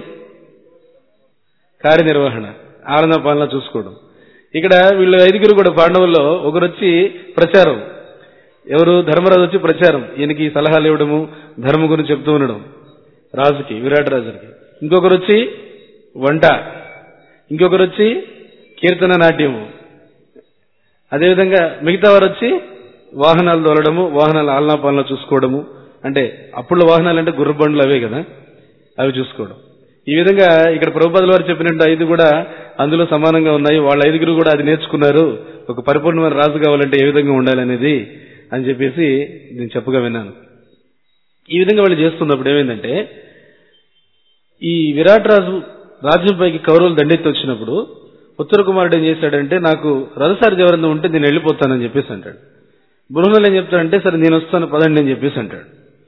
కార్యనిర్వహణ ఆలన పాలన చూసుకోవడం ఇక్కడ వీళ్ళు ఐదుగురు కూడా పాండవుల్లో ఒకరు వచ్చి ప్రచారం ఎవరు ధర్మరాజు వచ్చి ప్రచారం ఈయనకి సలహాలు ఇవ్వడము ధర్మం గురించి చెప్తూ ఉండడం రాజుకి విరాట్ రాజుకి ఇంకొకరు వచ్చి వంట ఇంకొకరు వచ్చి కీర్తన నాట్యము అదేవిధంగా మిగతా వారు వచ్చి వాహనాలు తోలడము వాహనాల ఆలనా పాలన చూసుకోవడము అంటే అప్పుడు వాహనాలు అంటే గుర్ర బండ్లు అవే కదా అవి చూసుకోవడం ఈ విధంగా ఇక్కడ ప్రభుపాదుల వారు చెప్పినట్టు ఐదు కూడా అందులో సమానంగా ఉన్నాయి వాళ్ళ ఐదుగురు కూడా అది నేర్చుకున్నారు ఒక పరిపూర్ణమైన రాజు కావాలంటే ఏ విధంగా ఉండాలి అనేది అని చెప్పేసి నేను చెప్పగా విన్నాను ఈ విధంగా వాళ్ళు చేస్తున్నప్పుడు ఏమైందంటే ఈ విరాట్ రాజు రాజ్యంపైకి కౌరవులు దండెత్తి వచ్చినప్పుడు ఉత్తర కుమారుడు ఏం చేశాడంటే నాకు రథసారి ఎవరైనా ఉంటే నేను వెళ్ళిపోతానని చెప్పేసి అంటాడు బృహణులు ఏం చెప్తాడంటే సరే నేను వస్తాను పదండి అని చెప్పేసి అంటాడు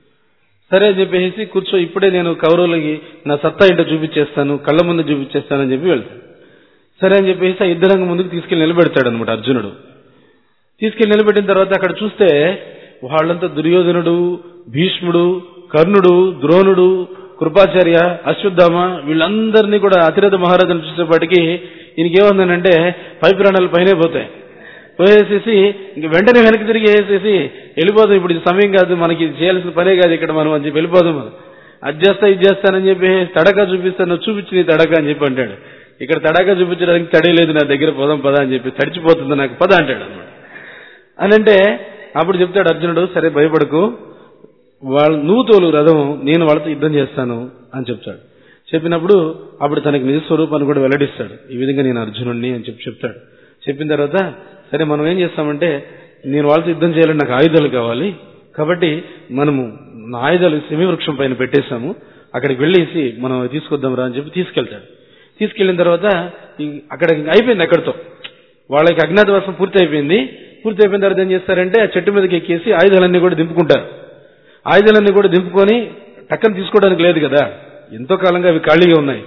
సరే అని చెప్పేసి కూర్చో ఇప్పుడే నేను కౌరవులకి నా సత్తా ఏంటో చూపించేస్తాను కళ్ళ ముందు చూపించేస్తానని చెప్పి వెళ్తాడు సరే అని చెప్పేసి ఆ యుద్ధరంగం ముందుకు తీసుకెళ్లి నిలబెడతాడు అనమాట అర్జునుడు తీసుకెళ్లి నిలబెట్టిన తర్వాత అక్కడ చూస్తే వాళ్ళంతా దుర్యోధనుడు భీష్ముడు కర్ణుడు ద్రోణుడు కృపాచార్య అశ్వత్థామ వీళ్ళందరినీ కూడా అతిరథ మహారాజులు చూసేపాటికి ఈయనకేముందనంటే పై ప్రాణాలు పైనే పోతాయి పోయేసేసి ఇంక వెంటనే వెనక్కి తిరిగి వేసేసి వెళ్ళిపోదాం ఇప్పుడు ఇది సమయం కాదు మనకి ఇది చేయాల్సిన పనే కాదు ఇక్కడ మనం అని చెప్పి వెళ్ళిపోదాం మనం అది చేస్తా ఇది చేస్తానని చెప్పి తడక చూపిస్తాను చూపించి నీ తడక అని చెప్పి అంటాడు ఇక్కడ తడక చూపించడానికి తడే లేదు నా దగ్గర పోదాం పద అని చెప్పి తడిచిపోతుంది నాకు పద అంటాడు అనమాట అని అంటే అప్పుడు చెప్తాడు అర్జునుడు సరే భయపడకు వాళ్ళు నువ్వు తోలు రథం నేను వాళ్ళతో యుద్ధం చేస్తాను అని చెప్తాడు చెప్పినప్పుడు అప్పుడు తనకి నిజ స్వరూపాన్ని కూడా వెల్లడిస్తాడు ఈ విధంగా నేను అర్జునుడిని అని చెప్పి చెప్తాడు చెప్పిన తర్వాత సరే మనం ఏం చేస్తామంటే నేను వాళ్ళతో యుద్ధం చేయాలని నాకు ఆయుధాలు కావాలి కాబట్టి మనము నా ఆయుధాలు సెమి వృక్షం పైన పెట్టేశాము అక్కడికి వెళ్ళేసి మనం అవి తీసుకొద్దాం రా అని చెప్పి తీసుకెళ్తాడు తీసుకెళ్లిన తర్వాత ఈ- అక్కడ ఇంక అయిపోయింది అక్కడితో వాళ్ళకి అజ్ఞాతవాసం పూర్తి అయిపోయింది పూర్తి అయిపోయిన తర్వాత ఏం చేస్తారంటే ఆ చెట్టు మీదకి ఎక్కేసి ఆయుధాలన్నీ కూడా దింపుకుంటారు ఆయుధాలన్నీ కూడా దింపుకొని టక్కన తీసుకోవడానికి లేదు కదా ఎంతో కాలంగా అవి ఖాళీగా ఉన్నాయి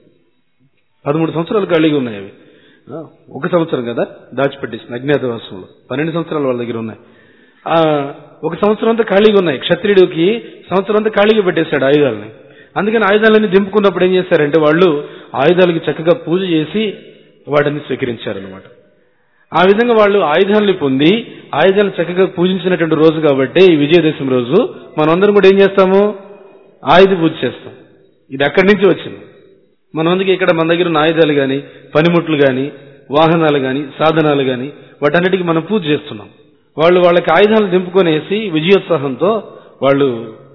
పదమూడు సంవత్సరాలు ఖాళీగా ఉన్నాయి అవి ఆ, ఒక సంవత్సరం కదా దాచిపెట్టేసింది అజ్ఞాతవాసంలో పన్నెండు సంవత్సరాలు వాళ్ళ దగ్గర ఉన్నాయి ఆ, ఒక సంవత్సరం అంతా ఖాళీగా ఉన్నాయి క్షత్రియుడికి సంవత్సరం అంతా ఖాళీగా పెట్టేశాడు ఆయుధాలని అందుకని ఆయుధాలన్నీ దింపుకున్నప్పుడు ఏం చేశారంటే వాళ్ళు ఆయుధాలకి చక్కగా పూజ చేసి వాటిని స్వీకరించారనమాట ఆ విధంగా వాళ్ళు ఆయుధాలని పొంది ఆయుధాలను చక్కగా పూజించినటువంటి రోజు కాబట్టి ఈ విజయదశమి రోజు మనందరం కూడా ఏం చేస్తాము ఆయుధ పూజ చేస్తాం ఇది అక్కడి నుంచి వచ్చింది మనం అందుకే ఇక్కడ మన దగ్గర ఉన్న ఆయుధాలు గాని పనిముట్లు గాని వాహనాలు గాని సాధనాలు గాని వాటన్నిటికీ మనం పూజ చేస్తున్నాం వాళ్ళు వాళ్ళకి ఆయుధాలు దింపుకొనేసి విజయోత్సాహంతో వాళ్ళు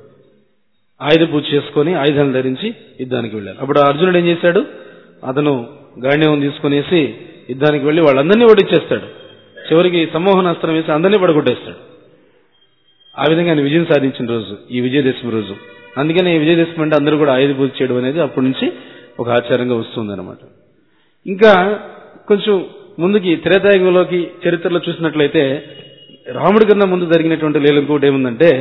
ఆయుధ పూజ చేసుకొని ఆయుధాలను ధరించి యుద్ధానికి వెళ్ళారు అప్పుడు అర్జునుడు ఏం చేశాడు అతను గాంధీవం తీసుకునేసి యుద్ధానికి వెళ్లి వాళ్ళందరినీ ఓడిచ్చేస్తాడు చివరికి సమ్మోహనాస్త్రం వేసి అందరినీ పడగొట్టేస్తాడు ఆ విధంగా ఆయన విజయం సాధించిన రోజు ఈ విజయదశమి రోజు అందుకని ఈ విజయదశమి అంటే అందరూ కూడా ఆయుధ పూజ చేయడం అనేది అప్పటి నుంచి ఒక ఆచారంగా వస్తుందన్నమాట ఇంకా కొంచెం ముందుకి త్రేతాయుగంలోకి చరిత్రలో చూసినట్లయితే రాముడి కన్నా ముందు జరిగినటువంటి లీల ఇంకోటి ఏముందంటే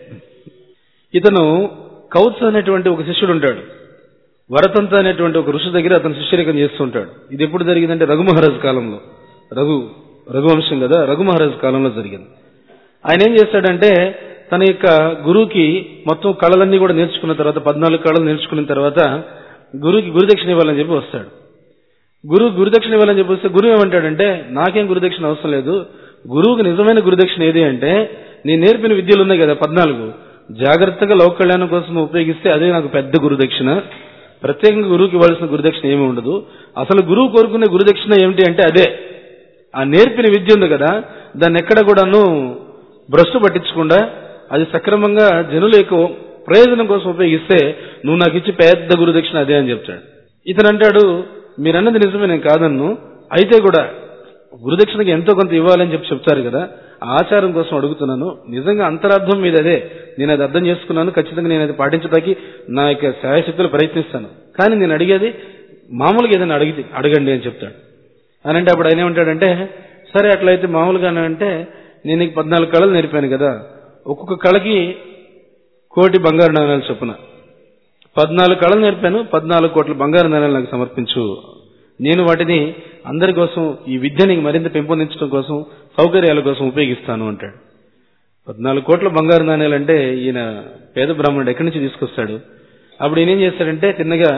ఇతను కౌత్స అనేటువంటి ఒక శిష్యుడు ఉంటాడు వరతంత అనేటువంటి ఒక ఋషి దగ్గర అతను శిష్యరికం చేస్తుంటాడు ఇది ఎప్పుడు జరిగిందంటే రఘు మహారాజు కాలంలో రఘు రఘువంశం కదా రఘు మహారాజు కాలంలో జరిగింది ఆయన ఏం చేస్తాడంటే తన యొక్క గురువుకి మొత్తం కళలన్నీ కూడా నేర్చుకున్న తర్వాత పద్నాలుగు కళలు నేర్చుకున్న తర్వాత గురువుకి గురుదక్షిణ ఇవ్వాలని చెప్పి వస్తాడు గురువు గురుదక్షిణ ఇవ్వాలని చెప్పి వస్తే గురువు ఏమంటాడంటే నాకేం గురుదక్షిణ అవసరం లేదు గురువుకి నిజమైన గురుదక్షిణ ఏది అంటే నేను నేర్పిన విద్యలు ఉన్నాయి కదా పద్నాలుగు జాగ్రత్తగా లోక కళ్యాణం కోసం ఉపయోగిస్తే అదే నాకు పెద్ద గురుదక్షిణ ప్రత్యేకంగా గురువుకి ఇవ్వాల్సిన గురుదక్షిణ ఏమీ ఉండదు అసలు గురువు కోరుకునే గురుదక్షిణ ఏమిటి అంటే అదే ఆ నేర్పిన విద్య ఉంది కదా దాన్ని ఎక్కడ కూడాను భ్రష్టు పట్టించకుండా అది సక్రమంగా జనుల యొక్క ప్రయోజనం కోసం ఉపయోగిస్తే నువ్వు నాకు ఇచ్చి పెద్ద గురుదక్షిణ అదే అని చెప్తాడు ఇతను అంటాడు మీరన్నది నిజమే నేను కాదన్ను అయితే కూడా గురుదక్షిణకి ఎంతో కొంత ఇవ్వాలని చెప్పి చెప్తారు కదా ఆ ఆచారం కోసం అడుగుతున్నాను నిజంగా అంతరార్థం మీద అదే నేను అది అర్థం చేసుకున్నాను ఖచ్చితంగా నేను అది పాటించడానికి నా యొక్క శాయశక్తులు ప్రయత్నిస్తాను కానీ నేను అడిగేది మామూలుగా ఏదైనా అడిగి అడగండి అని చెప్తాడు అని అంటే అప్పుడు ఆయన ఏమంటాడంటే సరే అట్లయితే మామూలుగా అంటే నేను నీకు పద్నాలుగు కళలు నేర్పాను కదా ఒక్కొక్క కళకి కోటి బంగారు నాణాలు చొప్పున పద్నాలుగు కళలు నేర్పాను పద్నాలుగు కోట్ల బంగారు నాణాలు నాకు సమర్పించు నేను వాటిని అందరి కోసం ఈ విద్యని మరింత పెంపొందించడం కోసం సౌకర్యాల కోసం ఉపయోగిస్తాను అంటాడు పద్నాలుగు కోట్ల బంగారు నాణ్యాలు అంటే ఈయన పేద బ్రాహ్మణుడు ఎక్కడి నుంచి తీసుకొస్తాడు అప్పుడు ఈయన ఏం చేస్తాడంటే తిన్నగా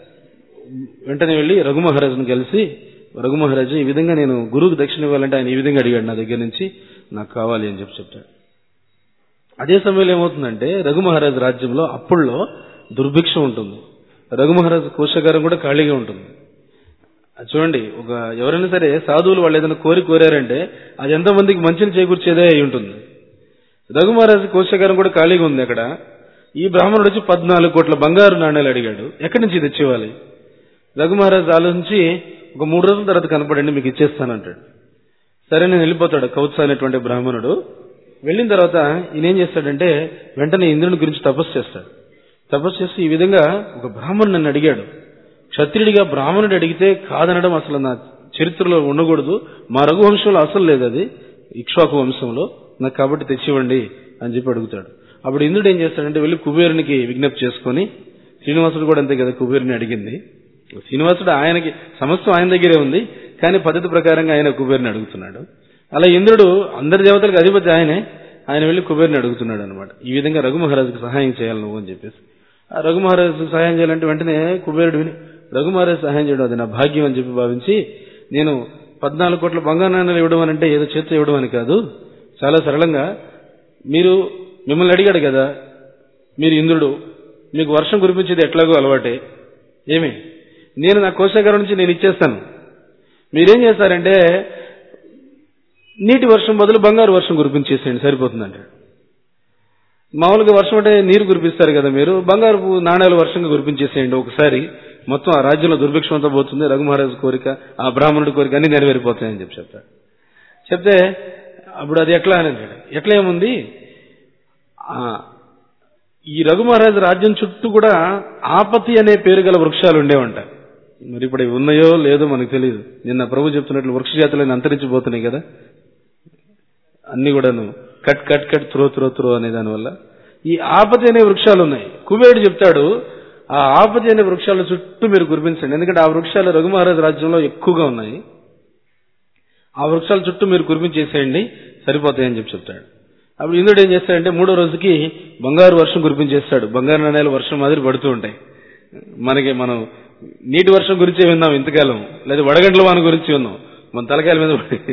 వెంటనే వెళ్ళి రఘు మహారాజును కలిసి రఘు మహారాజు ఈ విధంగా నేను గురువుకు దక్షిణ ఇవ్వాలంటే ఆయన ఈ విధంగా అడిగాడు నా దగ్గర నుంచి నాకు కావాలి అని చెప్పి చెప్తాడు అదే సమయంలో ఏమవుతుందంటే రఘు మహారాజు రాజ్యంలో అప్పుల్లో దుర్భిక్షం ఉంటుంది రఘు మహారాజు కోశాగారం కూడా ఖాళీగా ఉంటుంది అది చూడండి ఒక ఎవరైనా సరే సాధువులు వాళ్ళు ఏదైనా కోరి కోరారంటే అది ఎంతో మందికి మంచిని చేకూర్చేదే అయి ఉంటుంది రఘు మహారాజు కోశాగారం కూడా ఖాళీగా ఉంది అక్కడ ఈ బ్రాహ్మణుడు వచ్చి పద్నాలుగు కోట్ల బంగారు నాణ్యాలు అడిగాడు ఎక్కడి నుంచి తెచ్చేవాలి రఘు మహారాజు ఆలోచించి ఒక మూడు రోజుల తర్వాత కనపడండి మీకు ఇచ్చేస్తానంటాడు సరే నేను వెళ్ళిపోతాడు కౌత్స అనేటువంటి బ్రాహ్మణుడు వెళ్ళిన తర్వాత ఈయన ఏం చేస్తాడంటే వెంటనే ఇంద్రుని గురించి తపస్సు చేస్తాడు తపస్సు చేసి ఈ విధంగా ఒక బ్రాహ్మణుడు నన్ను అడిగాడు క్షత్రియుడిగా బ్రాహ్మణుడు అడిగితే కాదనడం అసలు నా చరిత్రలో ఉండకూడదు మా రఘువంశంలో అసలు లేదు అది ఇక్ష్వాకు వంశంలో నాకు కాబట్టి తెచ్చివ్వండి అని చెప్పి అడుగుతాడు అప్పుడు ఇంద్రుడు ఏం చేస్తాడంటే వెళ్ళి కుబేరునికి విజ్ఞప్తి చేసుకొని శ్రీనివాసుడు కూడా అంతే కదా కుబేరుని అడిగింది శ్రీనివాసుడు ఆయనకి సమస్తం ఆయన దగ్గరే ఉంది కానీ పద్ధతి ప్రకారంగా ఆయన కుబేరుని అడుగుతున్నాడు అలా ఇంద్రుడు అందరి దేవతలకు అధిపతి ఆయనే ఆయన వెళ్ళి కుబేరుని అడుగుతున్నాడు అనమాట ఈ విధంగా రఘు మహారాజుకి సహాయం చేయాలి నువ్వు అని చెప్పేసి ఆ రఘు మహారాజు సహాయం చేయాలంటే వెంటనే కుబేరుడు విని రఘు మహారాజు సహాయం చేయడం అది నా భాగ్యం అని చెప్పి భావించి నేను పద్నాలుగు కోట్ల బంగారు నాణ్యాలు ఇవ్వడం అని అంటే ఏదో చేత్తో ఇవ్వడం అని కాదు చాలా సరళంగా మీరు మిమ్మల్ని అడిగాడు కదా మీరు ఇంద్రుడు మీకు వర్షం కురిపించేది ఎట్లాగో అలవాటే ఏమి నేను నా కోశాగారం నుంచి నేను ఇచ్చేస్తాను మీరేం చేస్తారంటే నీటి వర్షం బదులు బంగారు వర్షం కురిపించేసేయండి సరిపోతుందండి మామూలుగా వర్షం అంటే నీరు కురిపిస్తారు కదా మీరు బంగారు నాణ్యాలు వర్షంగా కురిపించేసేయండి ఒకసారి మొత్తం ఆ రాజ్యంలో దుర్భిక్షం అంతా పోతుంది రఘుమహారాజు కోరిక ఆ బ్రాహ్మణుడి కోరిక అన్ని నెరవేరిపోతాయని చెప్పి చెప్తాడు చెప్తే అప్పుడు అది ఎట్లా అని అంటాడు ఎట్లా ఏముంది ఆ, ఈ రఘుమహారాజు రాజ్యం చుట్టూ కూడా ఆపతి అనే పేరు గల వృక్షాలు ఉండేవంట మరి ఇప్పుడు అవి ఉన్నాయో లేదో మనకు తెలియదు నిన్న ప్రభు చెప్తున్నట్లు వృక్ష జాతులన్నీ అంతరించిపోతున్నాయి కదా అన్ని కూడాను cut cut cut throw throw throw అనే దానివల్ల ఈ ఆపతి అనే వృక్షాలు ఉన్నాయి కుబేరుడు చెప్తాడు ఆ ఆపతి అనే వృక్షాల చుట్టూ మీరు కురిపించండి ఎందుకంటే ఆ వృక్షాలు రఘుమహారాజు రాజ్యంలో ఎక్కువగా ఉన్నాయి ఆ వృక్షాల చుట్టూ మీరు కురిపించేసేయండి సరిపోతాయని చెప్పి చెప్తాడు అప్పుడు ఇంద్రుడు ఏం చేస్తాడంటే మూడో రోజుకి బంగారు వర్షం కురిపించేస్తాడు బంగారు నాణ్యాలు వర్షం మాదిరి పడుతూ ఉంటాయి మనకి మనం నీటి వర్షం గురించే విన్నాం ఇంతకాలం లేదా వడగండ్ల వాన గురించి విన్నాం మన తలకాయల మీద పడి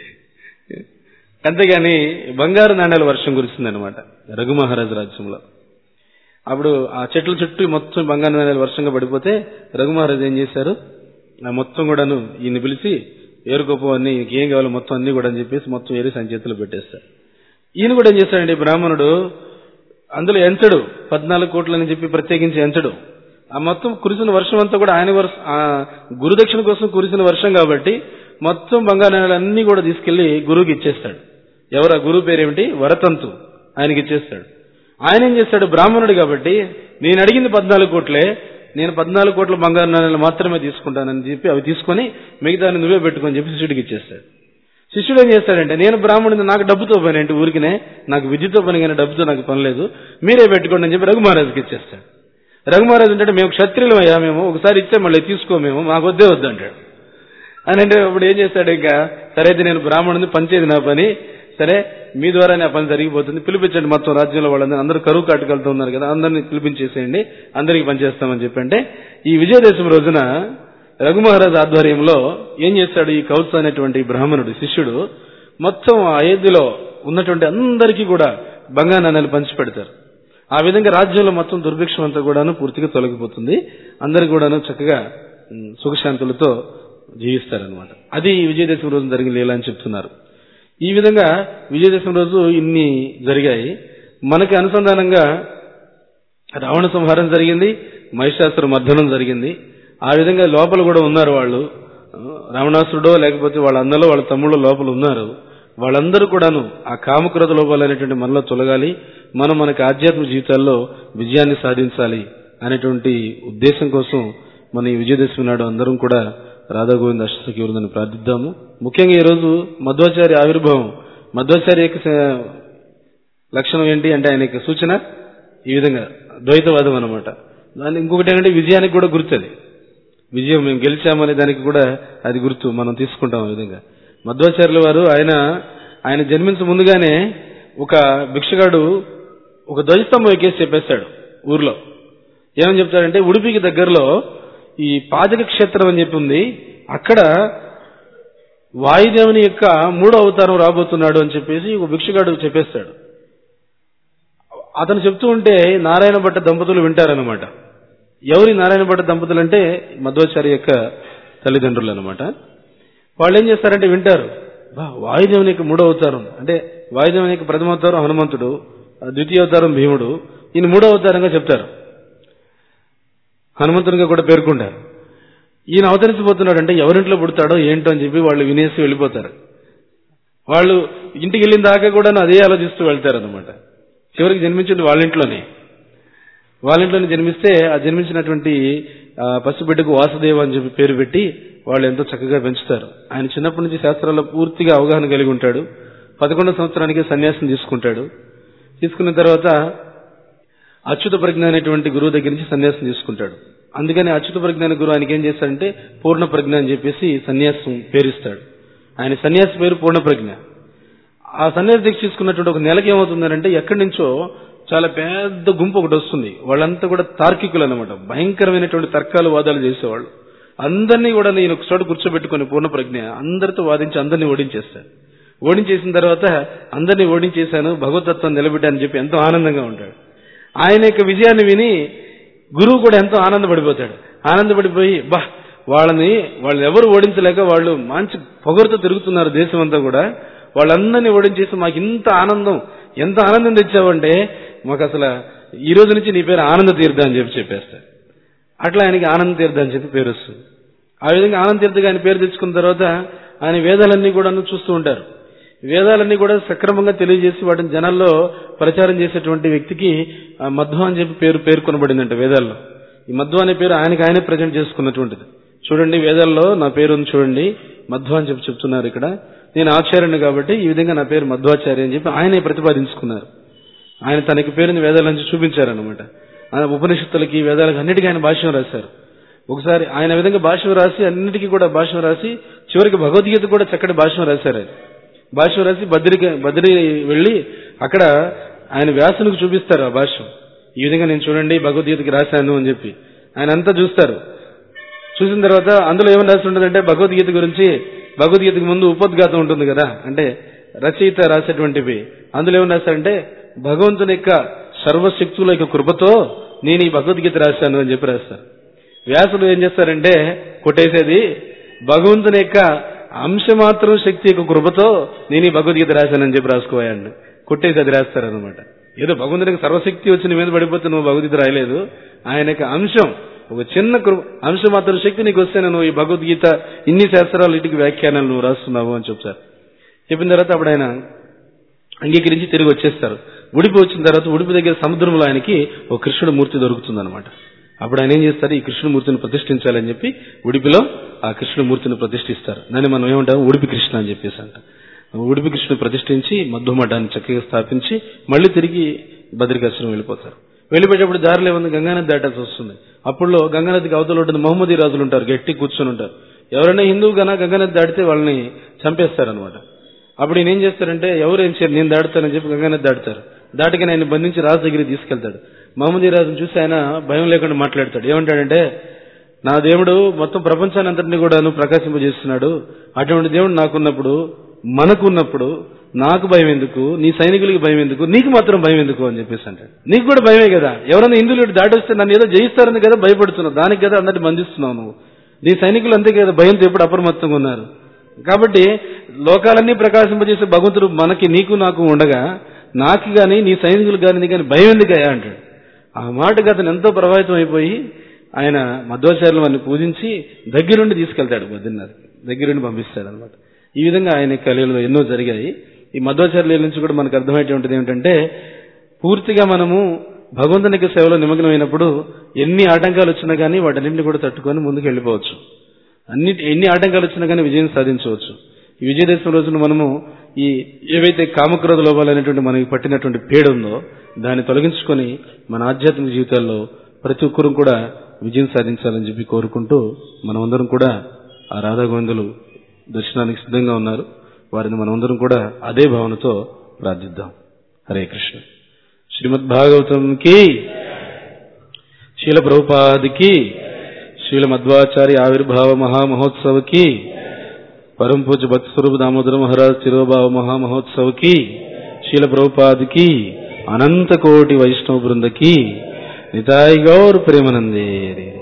అంతేగాని బంగారు నాణ్యాల వర్షం కురిసింది అనమాట రఘు మహారాజు రాజ్యంలో అప్పుడు ఆ చెట్ల చుట్టూ మొత్తం బంగారు నాణ్యాలు వర్షంగా పడిపోతే రఘు మహారాజు ఏం చేశారు ఆ మొత్తం కూడాను ఈయన పిలిచి ఏరుకోపో అన్ని ఈయనకి ఏం కావాలో మొత్తం అన్ని కూడా అని చెప్పేసి మొత్తం ఏరి సంచి చేతిలో పెట్టేస్తారు ఈయన కూడా ఏం చేస్తాడండి బ్రాహ్మణుడు అందులో ఎంచడు పద్నాలుగు కోట్లని చెప్పి ప్రత్యేకించి ఎంచడు ఆ మొత్తం కురిసిన వర్షం అంతా కూడా ఆయన వర్షం ఆ గురుదక్షిణ కోసం కురిసిన వర్షం కాబట్టి మొత్తం బంగారు అన్ని కూడా తీసుకెళ్లి గురువుకి ఇచ్చేస్తాడు ఎవరు ఆ గురువు పేరేమిటి వరతంతు ఆయనకి ఇచ్చేస్తాడు ఆయన ఏం చేస్తాడు బ్రాహ్మణుడు కాబట్టి నేను అడిగింది పద్నాలుగు కోట్లే నేను పద్నాలుగు కోట్ల బంగారు నాణ్యాలు మాత్రమే తీసుకుంటానని చెప్పి అవి తీసుకొని మిగతాన్ని నువ్వే పెట్టుకొని చెప్పి శిష్యుడికి ఇచ్చేస్తాడు శిష్యుడు ఏం చేస్తాడంటే నేను బ్రాహ్మణుని నాకు డబ్బుతో పని అంటే ఊరికినే నాకు విద్యతో పని కానీ డబ్బుతో నాకు పని లేదు మీరే పెట్టుకోండి అని చెప్పి రఘుమహారాజుకి ఇచ్చేస్తాడు రఘుమహారాజు అంటే మేము క్షత్రియులం అయ్యా మేము ఒకసారి ఇచ్చే మళ్ళీ తీసుకో మేము మాకు వద్దే వద్దు అంటాడు అని అంటే అప్పుడు ఏం చేస్తాడు ఇంకా సరే అయితే నేను బ్రాహ్మణుని పంచేది నా పని సరే మీ ద్వారా నా పని జరిగిపోతుంది పిలిపించండి మొత్తం రాజ్యంలో వాళ్ళందరూ అందరూ కరువు కాటుకలతో ఉన్నారు కదా అందరినీ పిలిపించేసేయండి అందరికి పనిచేస్తామని చెప్పంటే ఈ విజయదశమి రోజున రఘుమహారాజు ఆధ్వర్యంలో ఏం చేస్తాడు ఈ కౌత్స అనేటువంటి బ్రాహ్మణుడు శిష్యుడు మొత్తం ఆ అయోధ్యలో ఉన్నటువంటి అందరికీ కూడా బంగారు నాణ్యాలు పంచి పెడతారు ఆ విధంగా రాజ్యంలో మొత్తం దుర్భిక్షం అంతా కూడాను పూర్తిగా తొలగిపోతుంది అందరు కూడాను చక్కగా ఉమ్, సుఖశాంతులతో జీవిస్తారనమాట అది విజయదశమి రోజు జరిగిన లీల అని చెప్తున్నారు ఈ విధంగా విజయదశమి రోజు ఇన్ని జరిగాయి మనకి అనుసంధానంగా రావణ సంహారం జరిగింది మహిషాసుర మర్దనం జరిగింది ఆ విధంగా లోపల కూడా ఉన్నారు వాళ్ళు ఆ, రావణాసురుడో లేకపోతే వాళ్ళ అన్నలో వాళ్ళ తమ్ముళ్ళు లోపల ఉన్నారు వాళ్ళందరూ కూడాను ఆ కామక్రోధ లోపాలనేటువంటి మనలో తొలగాలి మనం మనకి ఆధ్యాత్మిక జీవితాల్లో విజయాన్ని సాధించాలి అనేటువంటి ఉద్దేశం కోసం మన ఈ విజయదశమి నాడు అందరం కూడా రాధా గోవింద అష్టసఖి వృందని ప్రార్థిద్దాము ముఖ్యంగా ఈ రోజు మధ్వాచార్య ఆవిర్భావం మధ్వాచార్య యొక్క స- లక్షణం ఏంటి అంటే ఆయన యొక్క సూచన ఈ విధంగా ద్వైతవాదం అనమాట దాని ఇంకొకటి ఏంటంటే విజయానికి కూడా గుర్తు అది విజయం మేము గెలిచామనే దానికి కూడా అది గుర్తు మనం తీసుకుంటాం ఆ విధంగా మధ్వాచార్యుల వారు ఆయన ఆయన జన్మించ ముందుగానే ఒక భిక్షగాడు ఒక ధ్వజస్తంభం ఎక్కేసి చెప్పేస్తాడు ఊర్లో ఏమని చెప్తాడంటే ఉడిపికి దగ్గరలో ఈ పాజక క్షేత్రం అని చెప్పి ఉంది అక్కడ వాయుదేవుని యొక్క మూడో అవతారం రాబోతున్నాడు అని చెప్పేసి ఒక భిక్షగాడు చెప్పేస్తాడు అతను చెప్తూ ఉంటే నారాయణ భట్ట దంపతులు వింటారనమాట ఎవరి నారాయణ భట్ట దంపతులు అంటే మధ్వాచార్య యొక్క తల్లిదండ్రులు అనమాట వాళ్ళు ఏం చేస్తారంటే వింటారు బా వాయుదేవుని యొక్క మూడో అవతారం అంటే వాయుదేవుని యొక్క ప్రథమ అవతారం హనుమంతుడు ఆ ద్వితీయ అవతారం భీముడు ఈయన మూడో అవతారంగా చెప్తారు హనుమంతునిగా కూడా పేర్కొంటారు ఈయన అవతరించబోతున్నాడు అంటే ఎవరింట్లో పుడతాడో ఏంటో అని చెప్పి వాళ్ళు వినేసి వెళ్ళిపోతారు వాళ్ళు ఇంటికి వెళ్ళిన దాకా కూడా అదే ఆలోచిస్తూ వెళ్తారు అనమాట చివరికి జన్మించింది వాళ్ళ ఇంట్లోనే వాళ్ళ ఇంట్లోనే జన్మిస్తే ఆ జన్మించినటువంటి ఆ, పసిబిడ్డకు వాసుదేవ అని చెప్పి పేరు పెట్టి వాళ్ళు ఎంతో చక్కగా పెంచుతారు ఆయన చిన్నప్పటి నుంచి శాస్త్రాల్లో పూర్తిగా అవగాహన కలిగి ఉంటాడు పదకొండవ సంవత్సరానికి సన్యాసం తీసుకుంటాడు తీసుకున్న తర్వాత అచ్యుత ప్రజ్ఞ అనేటువంటి గురువు దగ్గర నుంచి సన్యాసం తీసుకుంటాడు అందుకని అచ్యుత ప్రజ్ఞాన గురువు ఆయనకి ఏం చేస్తాడంటే పూర్ణ ప్రజ్ఞ అని చెప్పేసి సన్యాసం పేరిస్తాడు ఆయన సన్యాసి పేరు పూర్ణ ప్రజ్ఞ ఆ సన్యాసి దీక్ష తీసుకున్నటువంటి ఒక నెలకి ఏమవుతుందంటే ఎక్కడి నుంచో చాలా పెద్ద గుంపు ఒకటి వస్తుంది వాళ్ళంతా కూడా తార్కికులు అనమాట భయంకరమైనటువంటి తర్కాలు వాదాలు చేసేవాళ్ళు అందరినీ కూడా నేను ఒక చోట కూర్చోబెట్టుకుని పూర్ణ ప్రజ్ఞ అందరితో వాదించి అందరినీ ఓడించేస్తాడు ఓడించేసిన తర్వాత అందరినీ ఓడించేశాను భగవతత్వం నిలబెట్టానని చెప్పి ఎంతో ఆనందంగా ఉంటాడు ఆయన యొక్క విజయాన్ని విని గురువు కూడా ఎంతో ఆనందపడిపోతాడు ఆనందపడిపోయి బా వాళ్ళని వాళ్ళు ఎవరు ఓడించలేక వాళ్ళు మంచి పొగరుతో తిరుగుతున్నారు దేశం అంతా కూడా వాళ్ళందరినీ ఓడించేసి మాకు ఇంత ఆనందం ఎంత ఆనందం తెచ్చావంటే మాకు అసలు ఈ రోజు నుంచి నీ పేరు ఆనంద తీర్థ అని చెప్పి చెప్పేస్తాడు అట్లా ఆయనకి ఆనంద తీర్థ అని చెప్పి పేరు వస్తుంది ఆ విధంగా ఆనంద తీర్థగా ఆయన పేరు తెచ్చుకున్న తర్వాత ఆయన వేదాలన్నీ కూడా చూస్తూ ఉంటారు వేదాలన్నీ కూడా సక్రమంగా తెలియజేసి వాటిని జనాల్లో ప్రచారం చేసేటువంటి వ్యక్తికి ఆ మధ్వ అని చెప్పి పేరు పేర్కొనబడిందంట వేదాల్లో ఈ మధ్వ అనే పేరు ఆయనకి ఆయనే ప్రజెంట్ చేసుకున్నటువంటిది చూడండి వేదాల్లో నా పేరు ఉంది చూడండి మధ్వ అని చెప్పి చెప్తున్నారు ఇక్కడ నేను ఆచార్యుని కాబట్టి ఈ విధంగా నా పేరు మధ్వాచార్య అని చెప్పి ఆయనే ప్రతిపాదించుకున్నారు ఆయన తనకి పేరుని వేదాల నుంచి చూపించారనమాట ఆయన ఉపనిషత్తులకి వేదాలకి అన్నిటికీ ఆయన భాష్యం రాశారు ఒకసారి ఆయన విధంగా భాష్యం రాసి అన్నిటికీ కూడా భాష్యం రాసి చివరికి భగవద్గీత కూడా చక్కటి భాష్యం రాశారు ఆయన భాష్యం రాసి బద్రికి బద్రి వెళ్ళి అక్కడ ఆయన వ్యాసునికి చూపిస్తారు ఆ భాష్యం ఈ విధంగా నేను చూడండి భగవద్గీతకి రాశాను అని చెప్పి ఆయన అంతా చూస్తారు చూసిన తర్వాత అందులో ఏమని రాసి ఉంటుందంటే భగవద్గీత గురించి భగవద్గీతకు ముందు ఉపోద్ఘాతం ఉంటుంది కదా అంటే రచయిత రాసేటువంటివి అందులో ఏమని రాశారంటే భగవంతుని యొక్క సర్వశక్తుల యొక్క కృపతో నేను ఈ భగవద్గీత రాశాను అని చెప్పి రాస్తారు వ్యాసుడు ఏం చేస్తారంటే కొట్టేసేది భగవంతుని యొక్క అంశమాత్రం శక్తి యొక్క కృపతో నేను ఈ భగవద్గీత రాశానని చెప్పి రాసుకోవాయండి కొట్టేసి అది రాస్తారనమాట ఏదో భగవంతునికి సర్వశక్తి వచ్చి నీ మీద పడిపోతే నువ్వు భగవద్గీత రాయలేదు ఆయన యొక్క అంశం ఒక చిన్న కృప అంశం మాత్రం శక్తి నీకు వస్తే నువ్వు ఈ భగవద్గీత ఇన్ని శాస్త్రాలు ఇంటికి వ్యాఖ్యానాలు నువ్వు రాస్తున్నావు అని చెప్తారు చెప్పిన తర్వాత అప్పుడు ఆయన అంగీకరించి తిరిగి వచ్చేస్తారు ఉడిపి వచ్చిన తర్వాత ఉడిపి దగ్గర సముద్రంలో ఆయనకి ఒక కృష్ణుడు మూర్తి దొరుకుతుంది అనమాట అప్పుడు ఆయన ఏం చేస్తారు ఈ కృష్ణమూర్తిని ప్రతిష్ఠించాలని చెప్పి ఉడిపిలో ఆ కృష్ణమూర్తిని ప్రతిష్ఠిస్తారు దాన్ని మనం ఏమంటాం ఉడిపి కృష్ణ అని చెప్పేసి అంట ఉడిపి కృష్ణుని ప్రతిష్ఠించి మధ్వమఠాన్ని చక్కగా స్థాపించి మళ్ళీ తిరిగి బద్రికాశ్రమం వెళ్ళిపోతారు వెళ్ళిపోయేటప్పుడు దారిలో ఉంది గంగానది దాటాల్సి వస్తుంది అప్పుడులో గంగానదికి అవతల ఉంటుంది మహమ్మదీ రాజులు ఉంటారు గట్టి కూర్చొని ఉంటారు ఎవరైనా హిందువు గన గంగానది దాటితే వాళ్ళని చంపేస్తారనమాట అప్పుడు ఈయన ఏం చేస్తారంటే ఎవరు ఏం చేయరు నేను దాడుతానని చెప్పి గంగానది దాటుతారు దాటికి ఆయన బంధించి రాజు దగ్గరికి తీసుకెళ్తాడు మహమ్మదీ రాజును చూసి ఆయన భయం లేకుండా మాట్లాడతాడు ఏమంటాడంటే నా దేవుడు మొత్తం ప్రపంచాన్ని అంతటిని కూడాను ప్రకాశింపజేస్తున్నాడు అటువంటి దేవుడు నాకున్నప్పుడు మనకున్నప్పుడు నాకు భయం ఎందుకు నీ సైనికులకి భయం ఎందుకు నీకు మాత్రం భయం ఎందుకు అని చెప్పేసి అంటాడు నీకు కూడా భయమే కదా ఎవరైనా హిందువులు ఇటు దాటొస్తే నన్ను ఏదో జయిస్తారని కదా భయపడుతున్నావు దానికి కదా అందరిని బంధిస్తున్నావు నువ్వు నీ సైనికులు అంతే కదా భయంతో ఎప్పుడు అప్రమత్తంగా ఉన్నారు కాబట్టి లోకాలన్నీ ప్రకాశింపజేసే భగవంతుడు మనకి నీకు నాకు ఉండగా నాకు గాని నీ సైనికులు గాని నీ కానీ భయం ఎందుకయ్యా అంటాడు ఆ మాటకి అతను ఎంతో ప్రభావితం అయిపోయి ఆయన మధ్వాచార్యులు వారిని పూజించి దగ్గరుండి తీసుకెళ్తాడు బద్రీనాథ్ దగ్గరుండి పంపిస్తాడు అనమాట ఈ విధంగా ఆయన కలిలో ఎన్నో జరిగాయి ఈ మధ్వాచార్యుల నుంచి కూడా మనకు అర్థమయ్యేటువంటిది ఏమిటంటే పూర్తిగా మనము భగవంతునికి సేవలో నిమగ్నమైనప్పుడు ఎన్ని ఆటంకాలు వచ్చినా కానీ వాటన్నింటిని కూడా తట్టుకొని ముందుకు వెళ్ళిపోవచ్చు అన్ని ఎన్ని ఆటంకాలు వచ్చినా కానీ విజయం సాధించవచ్చు ఈ విజయదశమి రోజున మనము ఈ ఏవైతే కామక్రోధ లోపాలు అనేటువంటి మనకి పట్టినటువంటి పీడ ఉందో దాన్ని తొలగించుకొని మన ఆధ్యాత్మిక జీవితాల్లో ప్రతి ఒక్కరూ కూడా విజయం సాధించాలని చెప్పి కోరుకుంటూ మనమందరం కూడా ఆ రాధా గోవిందులు దర్శనానికి సిద్ధంగా ఉన్నారు వారిని మనమందరం కూడా అదే భావనతో ప్రార్థిద్దాం హరే కృష్ణ శ్రీమద్ భాగవతం కి శీల ప్రభుపాదికి శీల మధ్వాచార్య ఆవిర్భావ మహామహోత్సవ కి పరమ పూజ్య భక్తి స్వరూప దామోదర మహారాజ్ తిరోభావ మహామహోత్సవ కి శీల ప్రభుపాదికి అనంత కోటి వైష్ణవ బృందకి నితాయి గౌర్ ప్రేమనందే